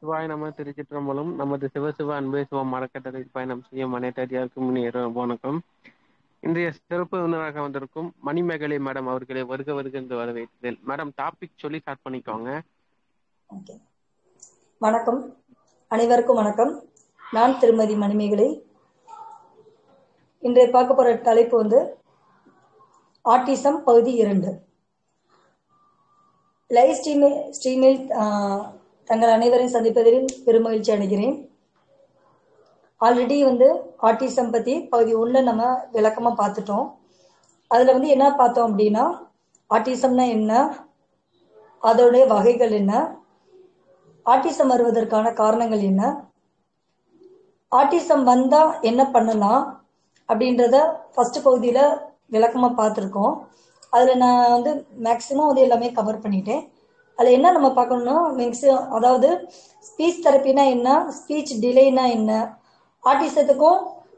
சிவாய நம திருச்சிற்றம்பலம் நமது சிவசிவ அன்பே சிவம் மரக்கட்டளை பயணம் செய்யும் அனைத்தடியாருக்கும் இனிய வணக்கம் இன்றைய சிறப்பு விருந்தினராக வந்திருக்கும் மணிமேகலை மேடம் அவர்களை வருக வருக என்று வரவேற்கிறேன் மேடம் டாபிக் சொல்லி ஸ்டார்ட் பண்ணிக்கோங்க ஓகே வணக்கம் அனைவருக்கும் வணக்கம் நான் திருமதி மணிமேகலை இன்றைய பார்க்க போற தலைப்பு வந்து ஆட்டிசம் பகுதி இரண்டு லைவ் ஸ்ட்ரீமில் ஸ்ட்ரீமில் ஆஹ், தங்கள் அனைவரையும் சந்திப்பதில் பெருமகிழ்ச்சி அடைகிறேன் ஆல்ரெடி வந்து ஆட்டிசம் பத்தி பகுதி ஒன்று நம்ம விளக்கமா பார்த்துட்டோம் அதுல வந்து என்ன பார்த்தோம் அப்படின்னா ஆட்டிசம்னா என்ன அதோடைய வகைகள் என்ன ஆட்டிசம் வருவதற்கான காரணங்கள் என்ன ஆட்டிசம் வந்தா என்ன பண்ணலாம் அப்படின்றத ஃபர்ஸ்ட் பகுதியில விளக்கமா பார்த்துருக்கோம் அதுல நான் வந்து மேக்சிமம் வந்து எல்லாமே கவர் பண்ணிட்டேன் அதுல என்ன நம்ம பார்க்கணும்னா மேக்ஸிமம் அதாவது ஸ்பீச் தெரப்பினா என்ன ஸ்பீச் டிலேனா என்ன ஆட்டிசத்துக்கும்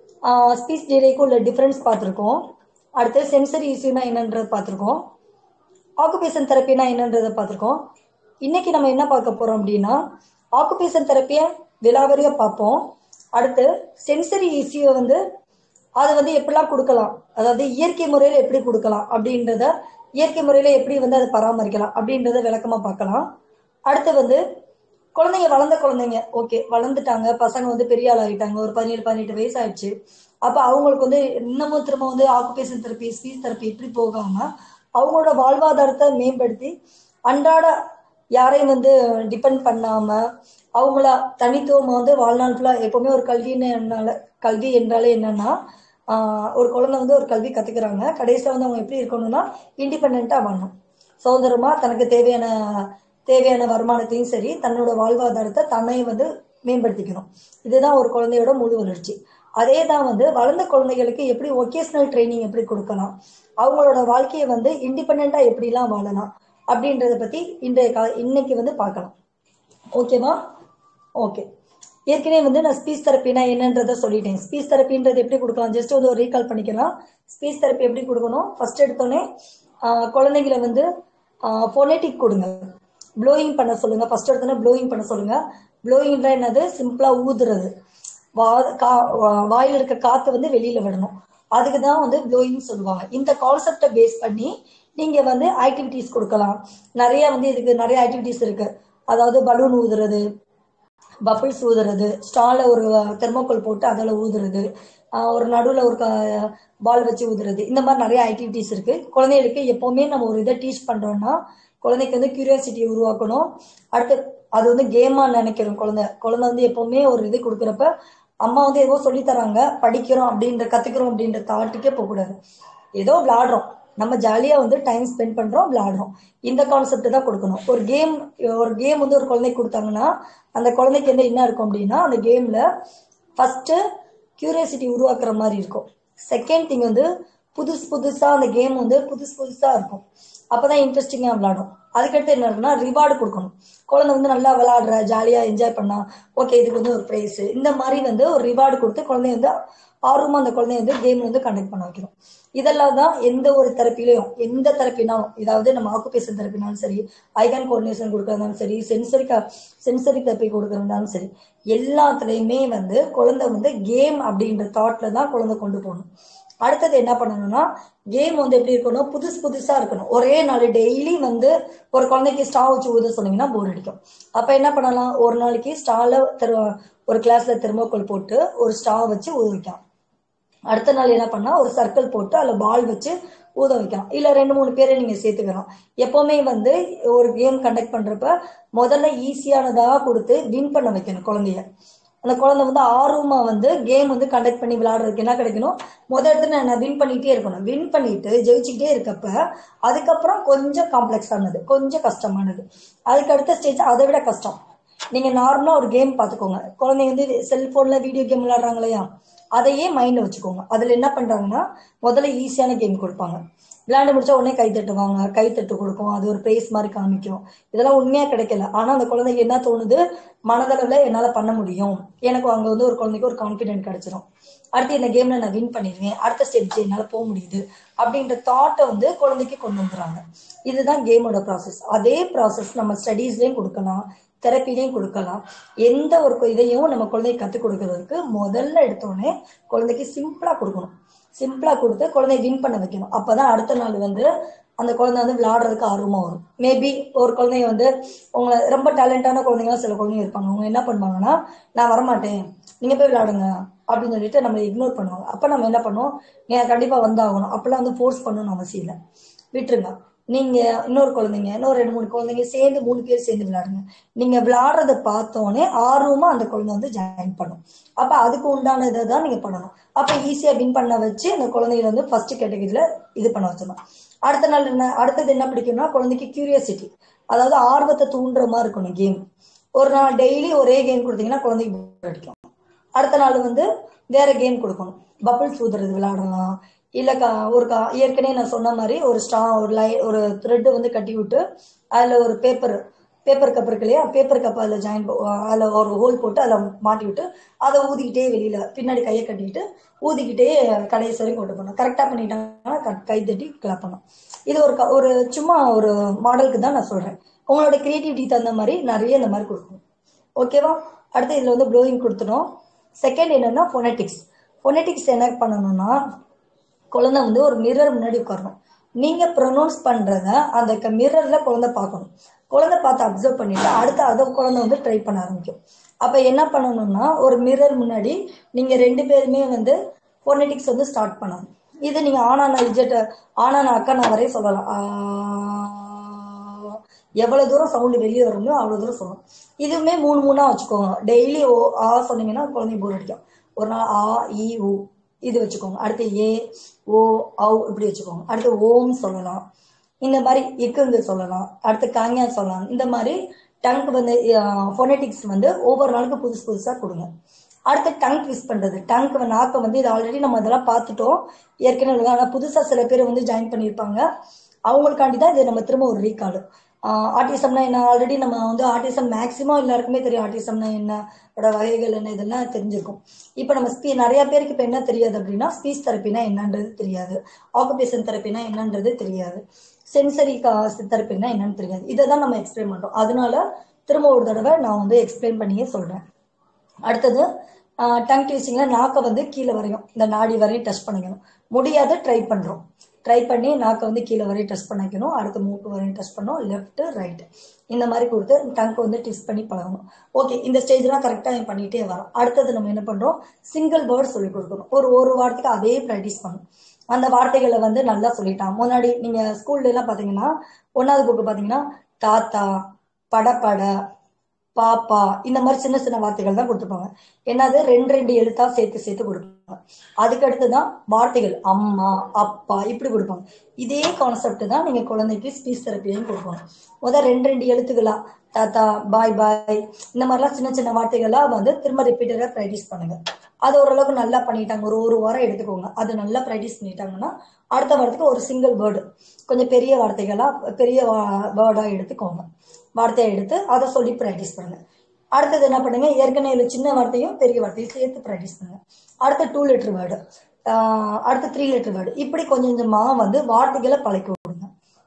ஸ்பீச் டிலேக்கும் உள்ள டிஃப்ரென்ஸ் பார்த்துருக்கோம் அடுத்து சென்சரி இஷ்யூனா என்னன்றது பார்த்துருக்கோம் ஆக்குபேஷன் தெரப்பினா என்னன்றதை பார்த்துருக்கோம் இன்னைக்கு நம்ம என்ன பார்க்க போறோம் அப்படின்னா ஆக்குபேஷன் தெரப்பியை விலாவரியா பார்ப்போம் அடுத்து சென்சரி இஷ்யூ வந்து அது வந்து எப்படிலாம் கொடுக்கலாம் அதாவது இயற்கை முறையில் எப்படி கொடுக்கலாம் அப்படின்றத இயற்கை முறையில் எப்படி வந்து அதை பராமரிக்கலாம் அப்படின்றத விளக்கமா பார்க்கலாம் அடுத்து வந்து குழந்தைங்க வளர்ந்த குழந்தைங்க ஓகே வளர்ந்துட்டாங்க பசங்க வந்து பெரிய ஆள் ஆகிட்டாங்க ஒரு பதினேழு பதினெட்டு வயசு ஆயிடுச்சு அப்ப அவங்களுக்கு வந்து இன்னமும் திரும்ப வந்து ஆக்குபேஷன் தெரப்பி ஸ்பீச் தெரப்பி இப்படி போகாம அவங்களோட வாழ்வாதாரத்தை மேம்படுத்தி அன்றாட யாரையும் வந்து டிபெண்ட் பண்ணாம அவங்கள தனித்துவமா வந்து வாழ்நாள் ஃபுல்லா எப்பவுமே ஒரு கல்வின்னு என்னால கல்வி என்றாலே என்னன்னா ஆஹ் ஒரு குழந்தை வந்து ஒரு கல்வி கத்துக்கிறாங்க கடைசியில வந்து அவங்க எப்படி இருக்கணும்னா இண்டிபெண்டா வாழணும் சுதந்திரமா தனக்கு தேவையான தேவையான வருமானத்தையும் சரி தன்னோட வாழ்வாதாரத்தை தன்னை வந்து மேம்படுத்திக்கணும் இதுதான் ஒரு குழந்தையோட முழு வளர்ச்சி அதே தான் வந்து வளர்ந்த குழந்தைகளுக்கு எப்படி ஒகேஷனல் ட்ரைனிங் எப்படி கொடுக்கலாம் அவங்களோட வாழ்க்கையை வந்து இண்டிபெண்டா எப்படிலாம் வாழலாம் அப்படின்றத பத்தி இன்றைய கா- இன்னைக்கு வந்து பார்க்கலாம் ஓகேவா ஓகே ஏற்கனவே வந்து நான் ஸ்பீச் தெரப்பினா என்னன்றதை சொல்லிட்டேன் ஸ்பீச் தெரப்பின்றது எப்படி கொடுக்கலாம் ஜஸ்ட் வந்து ஒரு ரீகால் பண்ணிக்கலாம் ஸ்பீச் தெரப்பி எப்படி கொடுக்கணும் ஃபர்ஸ்ட் எடுத்தோடனே ஆஹ், குழந்தைங்களை வந்து ஃபோனேட்டிக் கொடுங்க ப்ளோயிங் பண்ண சொல்லுங்க ஃபர்ஸ்ட் எடுத்தோடனே ப்ளோயிங் பண்ண சொல்லுங்க ப்ளோயிங்ல என்னது சிம்பிளா ஊதுறது வா கா வா- வாயில இருக்க காத்து வந்து வெளியில விடணும் அதுக்கு தான் வந்து ப்ளோயிங் சொல்லுவாங்க இந்த கான்செப்டை பேஸ் பண்ணி நீங்க வந்து ஆக்டிவிட்டீஸ் கொடுக்கலாம் நிறைய வந்து இதுக்கு நிறைய ஆக்டிவிட்டீஸ் இருக்கு அதாவது பலூன் ஊதுறது பபிள்ஸ் ஊதுறது ஸ்டால ஒரு தெர்மோக்கோல் போட்டு அதில் ஊதுறது ஆஹ் ஒரு நடுவில் ஒரு பால் வச்சு ஊதுறது இந்த மாதிரி நிறைய ஆக்டிவிட்டீஸ் இருக்கு குழந்தைகளுக்கு எப்பவுமே நம்ம ஒரு இதை டீச் பண்றோம்னா குழந்தைக்கு வந்து கியூரியாசிட்டியை உருவாக்கணும் அடுத்து அது வந்து கேமா நினைக்கிறோம் குழந்தை குழந்தை வந்து எப்பவுமே ஒரு இது கொடுக்குறப்ப அம்மா வந்து ஏதோ சொல்லி தராங்க படிக்கிறோம் அப்படின்ற கத்துக்கிறோம் அப்படின்ற தாட்டுக்கே போகக்கூடாது ஏதோ விளையாடுறோம் நம்ம ஜாலியா வந்து டைம் ஸ்பெண்ட் பண்றோம் விளையாடுறோம் இந்த கான்செப்ட் தான் கொடுக்கணும் ஒரு கேம் ஒரு கேம் வந்து ஒரு குழந்தைக்கு கொடுத்தாங்கன்னா அந்த குழந்தைக்கு வந்து என்ன இருக்கும் அப்படின்னா அந்த கேம்ல ஃபர்ஸ்ட் கியூரியாசிட்டி உருவாக்குற மாதிரி இருக்கும் செகண்ட் திங் வந்து புதுசு புதுசா அந்த கேம் வந்து புதுசு புதுசா இருக்கும் அப்பதான் இன்ட்ரெஸ்டிங்கா விளையாடும் அதுக்கடுத்து என்ன இருக்குன்னா ரிவார்டு கொடுக்கணும் குழந்தை வந்து நல்லா விளையாடுற ஜாலியா என்ஜாய் பண்ணா ஓகே இதுக்கு வந்து ஒரு ப்ரைஸ் இந்த மாதிரி வந்து ஒரு ரிவார்டு கொடுத்து குழந்தைய வந்து ஆர்வமா அந்த குழந்தைய வந்து கேம் வந்து கண்டக்ட் பண்ண வைக்கணும் இதெல்லாம் தான் எந்த ஒரு தெரப்பிலையும் எந்த தெரப்பினாலும் இதாவது நம்ம ஆக்குபேஷன் தெரப்பினாலும் சரி ஐகான் கோஆர்டினேஷன் கொடுக்கறதாலும் சரி சென்சரி சென்சரி தெரப்பி கொடுக்கறதாலும் சரி எல்லாத்துலயுமே வந்து குழந்தை வந்து கேம் அப்படின்ற தாட்ல தான் குழந்தை கொண்டு போகணும் அடுத்தது என்ன பண்ணணும்னா கேம் வந்து எப்படி இருக்கணும் புதுசு புதுசா இருக்கணும் ஒரே நாள் டெய்லி வந்து ஒரு குழந்தைக்கு ஸ்டா வச்சு ஊத சொன்னீங்கன்னா போர் அடிக்கும் அப்ப என்ன பண்ணலாம் ஒரு நாளைக்கு ஸ்டால ஒரு கிளாஸ்ல தெர்மோக்கோல் போட்டு ஒரு ஸ்டா வச்சு ஊத வைக்கலாம் அடுத்த நாள் என்ன பண்ணா ஒரு சர்க்கிள் போட்டு அதுல பால் வச்சு ஊத வைக்கலாம் இல்ல ரெண்டு மூணு பேரை நீங்க சேர்த்துக்கலாம் எப்பவுமே வந்து ஒரு கேம் கண்டக்ட் பண்றப்ப முதல்ல ஈஸியானதா கொடுத்து வின் பண்ண வைக்கணும் குழந்தைய அந்த குழந்தை வந்து ஆர்வமா வந்து கேம் வந்து கண்டக்ட் பண்ணி விளையாடுறதுக்கு என்ன கிடைக்கணும் முதல் இடத்துல நான் வின் பண்ணிட்டே இருக்கணும் வின் பண்ணிட்டு ஜெயிச்சுக்கிட்டே இருக்கப்ப அதுக்கப்புறம் கொஞ்சம் காம்ப்ளெக்ஸ் ஆனது கொஞ்சம் கஷ்டமானது அதுக்கு அடுத்த ஸ்டேஜ் அதை விட கஷ்டம் நீங்க நார்மலா ஒரு கேம் பாத்துக்கோங்க குழந்தைங்க வந்து செல்போன்ல வீடியோ கேம் விளையாடுறாங்க இல்லையா அதையே மைண்ட்ல வச்சுக்கோங்க அதுல என்ன பண்றாங்கன்னா முதல்ல ஈஸியான கேம் கொடுப்பாங்க விளையாண்டு முடிச்சா உடனே கை தட்டுவாங்க கை தட்டு கொடுக்கும் அது ஒரு பிரைஸ் மாதிரி காமிக்கும் இதெல்லாம் உண்மையா கிடைக்கல ஆனா அந்த குழந்தைக்கு என்ன தோணுது மனதளவுல என்னால பண்ண முடியும் எனக்கு அங்க வந்து ஒரு குழந்தைக்கு ஒரு கான்பிடென்ட் கிடைச்சிரும் அடுத்து இந்த கேம்ல நான் வின் பண்ணிடுவேன் அடுத்த ஸ்டெப் என்னால போக முடியுது அப்படின்ற தாட்டை வந்து குழந்தைக்கு கொண்டு வந்துடுறாங்க இதுதான் கேமோட ப்ராசஸ் அதே ப்ராசஸ் நம்ம ஸ்டடீஸ்லயும் கொடுக்கலாம் தெரப்பிலையும் கொடுக்கலாம் எந்த ஒரு கு- இதையும் நம்ம குழந்தைக்கு கற்றுக் கொடுக்கறதுக்கு முதல்ல எடுத்தோடனே குழந்தைக்கு சிம்பிளா கொடுக்கணும் சிம்பிளா கொடுத்து குழந்தைய வின் பண்ண வைக்கணும் அப்பதான் அடுத்த நாள் வந்து அந்த குழந்தை வந்து விளையாடுறதுக்கு ஆர்வமா வரும் மேபி ஒரு குழந்தைங்க வந்து உங்களை ரொம்ப டேலண்டான குழந்தைங்க சில குழந்தைங்க இருப்பாங்க அவங்க என்ன பண்ணுவாங்கன்னா நான் வரமாட்டேன் நீங்க போய் விளையாடுங்க அப்படின்னு சொல்லிட்டு நம்ம இக்னோர் பண்ணுவாங்க அப்ப நம்ம என்ன பண்ணுவோம் நீங்க கண்டிப்பா வந்தாகணும் அப்பெல்லாம் வந்து ஃபோர்ஸ் பண்ணணும்னு அவசியம் இல்லை விட்டுருங்க நீங்க இன்னொரு குழந்தைங்க இன்னொரு ரெண்டு மூணு குழந்தைங்க சேர்ந்து மூணு பேர் சேர்ந்து விளையாடுங்க நீங்க விளையாடுறத பார்த்தோன்னே ஆர்வமா அந்த குழந்தை வந்து ஜாயின் பண்ணும் அப்ப அதுக்கு உண்டான இதை தான் நீங்க பண்ணணும் அப்ப ஈஸியா வின் பண்ண வச்சு அந்த குழந்தைகளை வந்து ஃபர்ஸ்ட் கேட்டகரியில இது பண்ண வச்சிடணும் அடுத்த நாள் என்ன அடுத்தது என்ன பிடிக்கும்னா குழந்தைக்கு கியூரியாசிட்டி அதாவது ஆர்வத்தை தூண்டுற மாதிரி இருக்கணும் கேம் ஒரு நாள் டெய்லி ஒரே கேம் கொடுத்தீங்கன்னா குழந்தைக்கு bore அடிக்கும் அடுத்த நாள் வந்து வேற கேம் கொடுக்கணும் பபிள்ஸ் ஊதுறது விளையாடலாம் இல்ல கா ஒரு கா ஏற்கனவே நான் சொன்ன மாதிரி ஒரு ஸ்டா ஒரு லை ஒரு த்ரெட் வந்து கட்டி விட்டு அதுல ஒரு பேப்பர் பேப்பர் கப் இருக்கு இல்லையா பேப்பர் கப் அதில் ஜாயின் அதில் ஒரு ஹோல் போட்டு அதில் மாட்டி விட்டு அதை ஊதிக்கிட்டே வெளியில பின்னாடி கையை கட்டிக்கிட்டு ஊதிக்கிட்டே கடைசி வரைக்கும் கொண்டு போகணும் கரெக்டாக பண்ணிட்டாங்கன்னா க- கை தட்டி கிளப் பண்ணும் இது ஒரு க- ஒரு சும்மா ஒரு மாடலுக்கு தான் நான் சொல்றேன் உங்களோட கிரியேட்டிவிட்டி தகுந்த மாதிரி நிறைய இந்த மாதிரி கொடுக்கணும் ஓகேவா அடுத்து இதில் வந்து ப்ளோயிங் கொடுத்துடும் செகண்ட் என்னன்னா ஃபொனட்டிக்ஸ் ஃபொனட்டிக்ஸ் என்ன பண்ணணும்னா குழந்தை வந்து ஒரு மிரர் முன்னாடி உட்காரணும் நீங்க ப்ரொனவுன்ஸ் பண்றத அந்த மிரர்ல குழந்தை பார்க்கணும் குழந்தை பார்த்து அப்சர்வ் பண்ணிட்டு அடுத்து அதை குழந்தை வந்து ட்ரை பண்ண ஆரம்பிக்கும் அப்ப என்ன பண்ணணும்னா ஒரு மிரர் முன்னாடி நீங்க ரெண்டு பேருமே வந்து ஃபோனெட்டிக்ஸ் வந்து ஸ்டார்ட் பண்ணணும் இது நீங்க ஆனானா இஜெட் ஆனானா அக்கானா வரைய சொல்லலாம் ஆ, எவ்வளவு தூரம் சவுண்டு வெளியே வருமோ அவ்வளவு தூரம் சொல்லணும் இதுவுமே மூணு மூணா வச்சுக்கோங்க டெய்லி ஓ ஆ சொன்னீங்கன்னா குழந்தை போர் அடிக்கும் ஒரு நாள் ஆ இ உ இது வச்சுக்கோங்க அடுத்து ஏ ஓ ஔ இப்படி வச்சுக்கோங்க அடுத்து ஓம் சொல்லலாம் இந்த மாதிரி இக்குங்கு சொல்லலாம் அடுத்து காங்கியா சொல்லலாம் இந்த மாதிரி டங்க் வந்து ஃபோனெட்டிக்ஸ் வந்து ஒவ்வொரு நாளுக்கு புதுசு புதுசா கொடுங்க அடுத்து டங் ட்விஸ்ட் பண்றது டங்க் நாக்கை வந்து இது ஆல்ரெடி நம்ம இதெல்லாம் பார்த்துட்டோம் ஏற்கனவே ஆனால் புதுசா சில பேர் வந்து ஜாயின் பண்ணியிருப்பாங்க அவங்களுக்காண்டி தான் இது நம்ம திரும்ப ஒரு ரீகால் ஆர்டிசம்னா என்ன ஆல்ரெடி நம்ம வந்து ஆர்டிசம் மேக்ஸிமம் எல்லாருக்குமே தெரியும் ஆர்டிசம்னா என்ன அதோட வகைகள் என்ன இதெல்லாம் தெரிஞ்சிருக்கும் இப்போ நம்ம ஸ்பீ நிறைய பேருக்கு இப்போ என்ன தெரியாது அப்படின்னா ஸ்பீச் தெரப்பினா என்னன்றது தெரியாது ஆக்குபேஷன் தெரப்பினா என்னன்றது தெரியாது சென்சரி தெரப்பினா என்னன்னு தெரியாது இதை தான் நம்ம எக்ஸ்பிளைன் பண்றோம் அதனால திரும்ப ஒரு தடவை நான் வந்து எக்ஸ்பிளைன் பண்ணியே சொல்றேன் அடுத்தது டங் ட்விஸ்டிங்ல நாக்கை வந்து கீழே வரையும் இந்த நாடி வரையும் டச் பண்ணிக்கணும் முடியாது ட்ரை பண்றோம் ட்ரை பண்ணி நாக்கை வந்து கீழே வரையும் டச் பண்ணிக்கணும் அடுத்து மூக்கு வரையும் டச் பண்ணணும் லெஃப்ட் ரைட் இந்த மாதிரி கொடுத்து டங்க் வந்து ட்விஸ்ட் பண்ணி பழகணும் ஓகே இந்த ஸ்டேஜ்லாம் கரெக்டாக பண்ணிட்டே வரோம் அடுத்தது நம்ம என்ன பண்றோம் சிங்கிள் வேர்ட் சொல்லி கொடுக்கணும் ஒரு ஒரு வாரத்துக்கு அதே ப்ராக்டிஸ் பண்ணணும் அந்த வார்த்தைகளை வந்து நல்லா சொல்லிட்டான் முன்னாடி நீங்க ஸ்கூல்ல எல்லாம் பாத்தீங்கன்னா ஒன்னாவது புக்கு பாத்தீங்கன்னா தாத்தா படபட பாப்பா இந்த மாதிரி சின்ன சின்ன வார்த்தைகள் தான் கொடுத்துருப்பாங்க என்னது ரெண்டு ரெண்டு எழுத்தா சேர்த்து சேர்த்து கொடுப்பாங்க அதுக்கு அடுத்து தான் வார்த்தைகள் அம்மா அப்பா இப்படி கொடுப்பாங்க இதே கான்செப்ட் தான் நீங்க குழந்தைக்கு ஸ்பீச் தெரப்பிலையும் கொடுக்கணும் முதல் ரெண்டு ரெண்டு எழுத்துக்களா தாத்தா பாய் பாய் இந்த மாதிரிலாம் சின்ன சின்ன வார்த்தைகளா வந்து திரும்ப ரிப்பீட்டடா ப்ராக்டிஸ் பண்ணுங்க அது ஓரளவுக்கு நல்லா பண்ணிட்டாங்க ஒரு ஒரு வாரம் எடுத்துக்கோங்க அது நல்லா ப்ராக்டிஸ் பண்ணிட்டாங்கன்னா அடுத்த வாரத்துக்கு ஒரு சிங்கிள் வேர்டு கொஞ்சம் பெரிய வார்த்தைகளா பெரிய வேர்டா எடுத்துக்கோங்க வார்த்தையை எடுத்து அதை சொல்லி ப்ராக்டிஸ் பண்ணுங்க அடுத்தது என்ன பண்ணுங்க ஏற்கனவே உள்ள சின்ன வார்த்தையும் பெரிய வார்த்தையும் சேர்த்து ப்ராக்டிஸ் பண்ணுங்க அடுத்து டூ லிட்டர் வேர்டு அடுத்து த்ரீ லிட்டர் வேர்டு இப்படி கொஞ்சம் கொஞ்சமா வந்து வார்த்தைகளை பழக்கி விடுங்க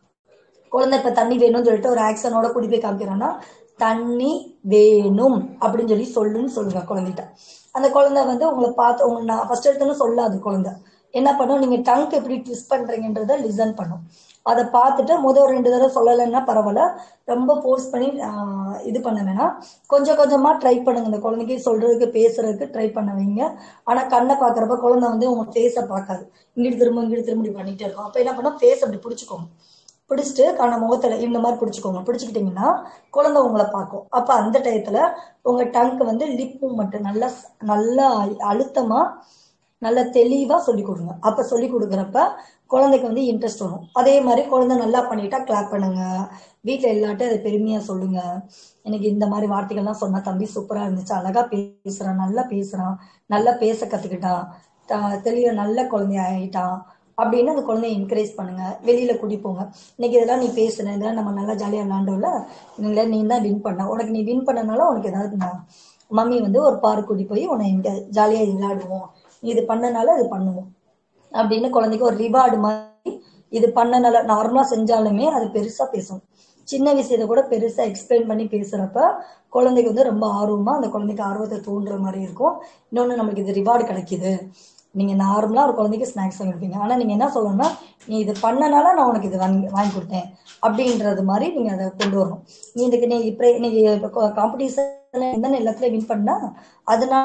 குழந்தை இப்ப தண்ணி வேணும்னு சொல்லிட்டு ஒரு ஆக்ஷனோட கூட்டி போய் காமிக்கிறான்னா தண்ணி வேணும் அப்படின்னு சொல்லி சொல்லுன்னு சொல்லுங்க குழந்தைகிட்ட அந்த குழந்தை வந்து உங்களை பார்த்து உங்க நான் ஃபர்ஸ்ட் எடுத்தோன்னு சொல்லாது குழந்தை என்ன பண்ணும் நீங்க டங்க் எப்படி ட்விஸ்ட் பண்றீங்கன்றத லிசன் பண்ணும் அதை பார்த்துட்டு முதல் ரெண்டு தடவை சொல்லலைன்னா பரவாயில்ல ரொம்ப ஃபோர்ஸ் பண்ணி ஆஹ், இது பண்ண வேணாம் கொஞ்சம் கொஞ்சமா ட்ரை பண்ணுங்க இந்த குழந்தைக்கு சொல்றதுக்கு பேசுறதுக்கு ட்ரை பண்ண வைங்க ஆனா கண்ணை பாக்குறப்ப குழந்தை வந்து உங்க ஃபேஸை பார்க்காது இங்கிட்டு திரும்ப இங்கிட்டு திரும்ப இப்படி பண்ணிட்டே இருக்கும் அப்ப என்ன பண்ணும் ஃபேஸ் அப்படி பிடிச்சிக்கோங்க பிடிச்சிட்டு காண முகத்துல இந்த மாதிரி பிடிச்சிக்கோங்க பிடிச்சிக்கிட்டீங்கன்னா குழந்தை உங்களை பார்க்கும் அப்ப அந்த டயத்துல உங்க டங்க் வந்து லிப் மூமெண்ட் நல்லா நல்லா அழுத்தமா நல்லா தெளிவா சொல்லி கொடுங்க அப்ப சொல்லி கொடுக்குறப்ப குழந்தைக்கு வந்து இன்ட்ரெஸ்ட் வரும் அதே மாதிரி குழந்தை நல்லா பண்ணிட்டா கிளாப் பண்ணுங்க வீட்ல எல்லாட்டும் அதை பெருமையா சொல்லுங்க எனக்கு இந்த மாதிரி வார்த்தைகள்லாம் சொன்னா தம்பி சூப்பரா இருந்துச்சு அழகா பேசுறான் நல்லா பேசுறான் நல்லா பேச கத்துக்கிட்டான் த- தெளிவா நல்ல குழந்தை ஆயிட்டான் அப்படின்னு அந்த குழந்தைய என்கரேஜ் பண்ணுங்க வெளியில கூட்டி போங்க இன்னைக்கு இதெல்லாம் நீ பேசுன இதெல்லாம் நம்ம நல்லா ஜாலியா விளையாண்டோம்ல இல்லை நீ தான் வின் பண்ண உனக்கு நீ வின் பண்ணனால உனக்கு ஏதாவது நான் மம்மி வந்து ஒரு பார்க் கூட்டி போய் உன்னை இங்க ஜாலியா விளையாடுவோம் நீ இது பண்ணனால இது பண்ணுவோம் அப்படின்னு குழந்தைக்கு ஒரு ரிவார்டு மாதிரி இது பண்ணனால நார்மலா செஞ்சாலுமே அது பெருசா பேசும் சின்ன விஷயத்தை கூட பெருசா எக்ஸ்பிளைன் பண்ணி பேசுறப்ப குழந்தைக்கு வந்து ரொம்ப ஆர்வமா அந்த குழந்தைக்கு ஆர்வத்தை தூண்டுற மாதிரி இருக்கும் இன்னொன்னு நம்மளுக்கு இது ரிவார்டு கிடைக்குது நீங்க நார்மலா ஒரு குழந்தைக்கு ஸ்நாக்ஸ் வாங்கி கொடுப்பீங்க ஆனா நீங்க என்ன சொல்லணும்னா நீ இது பண்ணனால நான் உனக்கு இது வாங்கி வாங்கி கொடுத்தேன் அப்படின்றது மாதிரி நீங்க அதை கொண்டு வரணும் நீ இதுக்கு நீ இப்ப நீங்க காம்படிஷன்ல எந்த எல்லாத்துலயும் வின் பண்ணா அதனால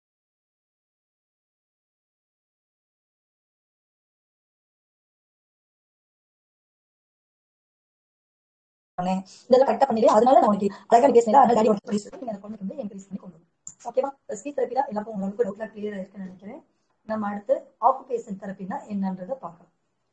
இதெல்லாம் கரெக்டா பண்ணிடு அதனால நான் உனக்கு அழகா பேசுறேன் அதனால டாடி உனக்கு பிரைஸ் நீங்க அதை கொண்டு வந்து என்கரேஜ் பண்ணி கொண்டு வரணும் ஓகேவா ஸ்பீச் தெரப்பில எல்லாருக்கும் உங்களுக்கு டவுட்லாம் கிளியரா இருக்குன்னு நினைக்கிறேன் நம்ம அடுத்து ஆக்குபேஷன் தெரப்பினா என்னன்றதை பார்க்கலாம்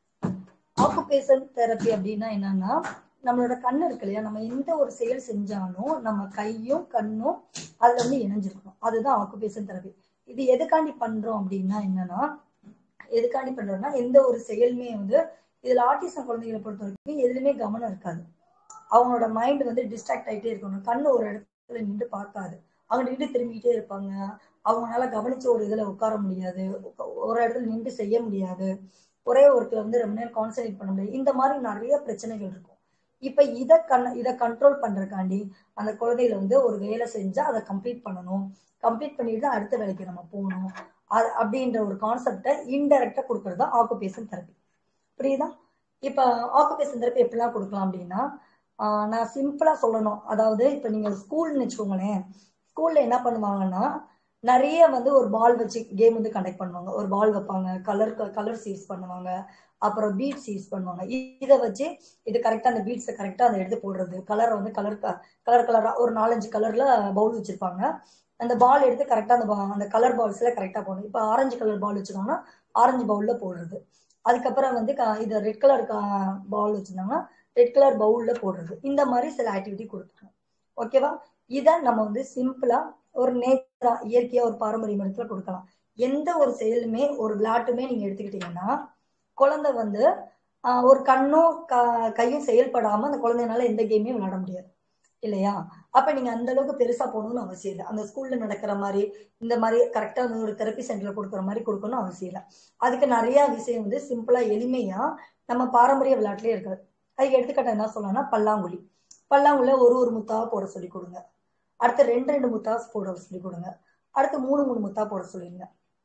ஆக்குபேஷன் தெரப்பி அப்படின்னா என்னன்னா நம்மளோட கண்ணு இருக்கு இல்லையா நம்ம எந்த ஒரு செயல் செஞ்சாலும் நம்ம கையும் கண்ணும் அதுல வந்து இணைஞ்சிருக்கணும் அதுதான் ஆக்குபேஷன் தெரப்பி இது எதுக்காண்டி பண்றோம் அப்படின்னா என்னன்னா எதுக்காண்டி பண்றோம்னா எந்த ஒரு செயலுமே வந்து இதுல ஆட்டிசம் குழந்தைகளை பொறுத்த வரைக்கும் எதுலையுமே கவனம் இருக்காது அவங்களோட மைண்ட் வந்து டிஸ்ட்ராக்ட் ஆகிட்டே இருக்கணும் கண்ணு ஒரு இடத்துல நின்று பார்க்காது அவங்க நின்று திரும்பிக்கிட்டே இருப்பாங்க அவங்களால கவனிச்ச ஒரு இதுல உட்கார முடியாது ஒரு இடத்துல நின்று செய்ய முடியாது ஒரே ஒர்க்ல வந்து ரொம்ப நேரம் கான்சென்ட்ரேட் பண்ண முடியாது இந்த மாதிரி நிறைய பிரச்சனைகள் இருக்கும் இப்ப இதை கண் இதை கண்ட்ரோல் பண்றதுக்காண்டி அந்த குழந்தைகளை வந்து ஒரு வேலை செஞ்சா அதை கம்ப்ளீட் பண்ணணும் கம்ப்ளீட் பண்ணிட்டு தான் அடுத்த வேலைக்கு நம்ம போகணும் அது அப்படின்ற ஒரு கான்செப்டை இன்டெரக்டா கொடுக்கறது தான் ஆக்குபேஷன் தெரப்பி புரியுதா இப்ப ஆக்குபேஷன் தெரப்பி எப்படிலாம் கொடுக்கலாம் அப்படின்னா ஆஹ் நான் சிம்பிளா சொல்லணும் அதாவது இப்ப நீங்க ஸ்கூல்னு வச்சுக்கோங்களேன் ஸ்கூல்ல என்ன பண்ணுவாங்கன்னா நிறைய வந்து ஒரு பால் வச்சு கேம் வந்து கண்டக்ட் பண்ணுவாங்க ஒரு பால் வைப்பாங்க கலர் கலர்ஸ் யூஸ் பண்ணுவாங்க அப்புறம் பீட்ஸ் யூஸ் பண்ணுவாங்க இதை வச்சு இது கரெக்டா அந்த பீட்ஸை கரெக்டா அதை எடுத்து போடுறது கலரை வந்து கலர் கலர் கலரா ஒரு நாலஞ்சு கலர்ல பவுல் வச்சிருப்பாங்க அந்த பால் எடுத்து கரெக்டா அந்த ba- அந்த கலர் பால்ஸ்ல கரெக்டா போடணும் இப்போ ஆரஞ்சு கலர் பால் வச்சிருக்காங்கன்னா ஆரஞ்சு பவுல்ல போடுறது அதுக்கப்புறம் வந்து க- இது ரெட் கலர் பால் வச்சிருந்தாங்கன்னா ரெட் கலர் பவுல்ல போடுறது இந்த மாதிரி சில ஆக்டிவிட்டி கொடுத்துருக்கோம் ஓகேவா இதை நம்ம வந்து சிம்பிளா ஒரு நேச்சரா இயற்கையா ஒரு பாரம்பரிய மருத்துவ கொடுக்கலாம் எந்த ஒரு செயலுமே ஒரு விளையாட்டுமே நீங்க எடுத்துக்கிட்டீங்கன்னா குழந்தை வந்து ஆஹ், ஒரு கண்ணும் க- கையும் செயல்படாம அந்த குழந்தைனால எந்த கேமையும் விளையாட முடியாது இல்லையா அப்ப நீங்க அந்த அளவுக்கு பெருசா போகணும்னு அவசியம் இல்லை அந்த ஸ்கூல்ல நடக்கிற மாதிரி இந்த மாதிரி கரெக்டா வந்து ஒரு தெரப்பி சென்டர்ல கொடுக்குற மாதிரி கொடுக்கணும் அவசியம் இல்லை அதுக்கு நிறைய விஷயம் வந்து சிம்பிளா எளிமையா நம்ம பாரம்பரிய விளையாட்டுலயே இருக்காது அதுக்கு எடுத்துக்காட்ட என்ன சொல்லணும்னா பல்லாங்குழி பல்லாங்குழில ஒரு ஒரு முத்தா போட சொல்லி கொடுங்க அடுத்து ரெண்டு ரெண்டு முத்தா போட சொல்லி கொடுங்க அடுத்து மூணு மூணு முத்தா போட சொல்லிடுங்க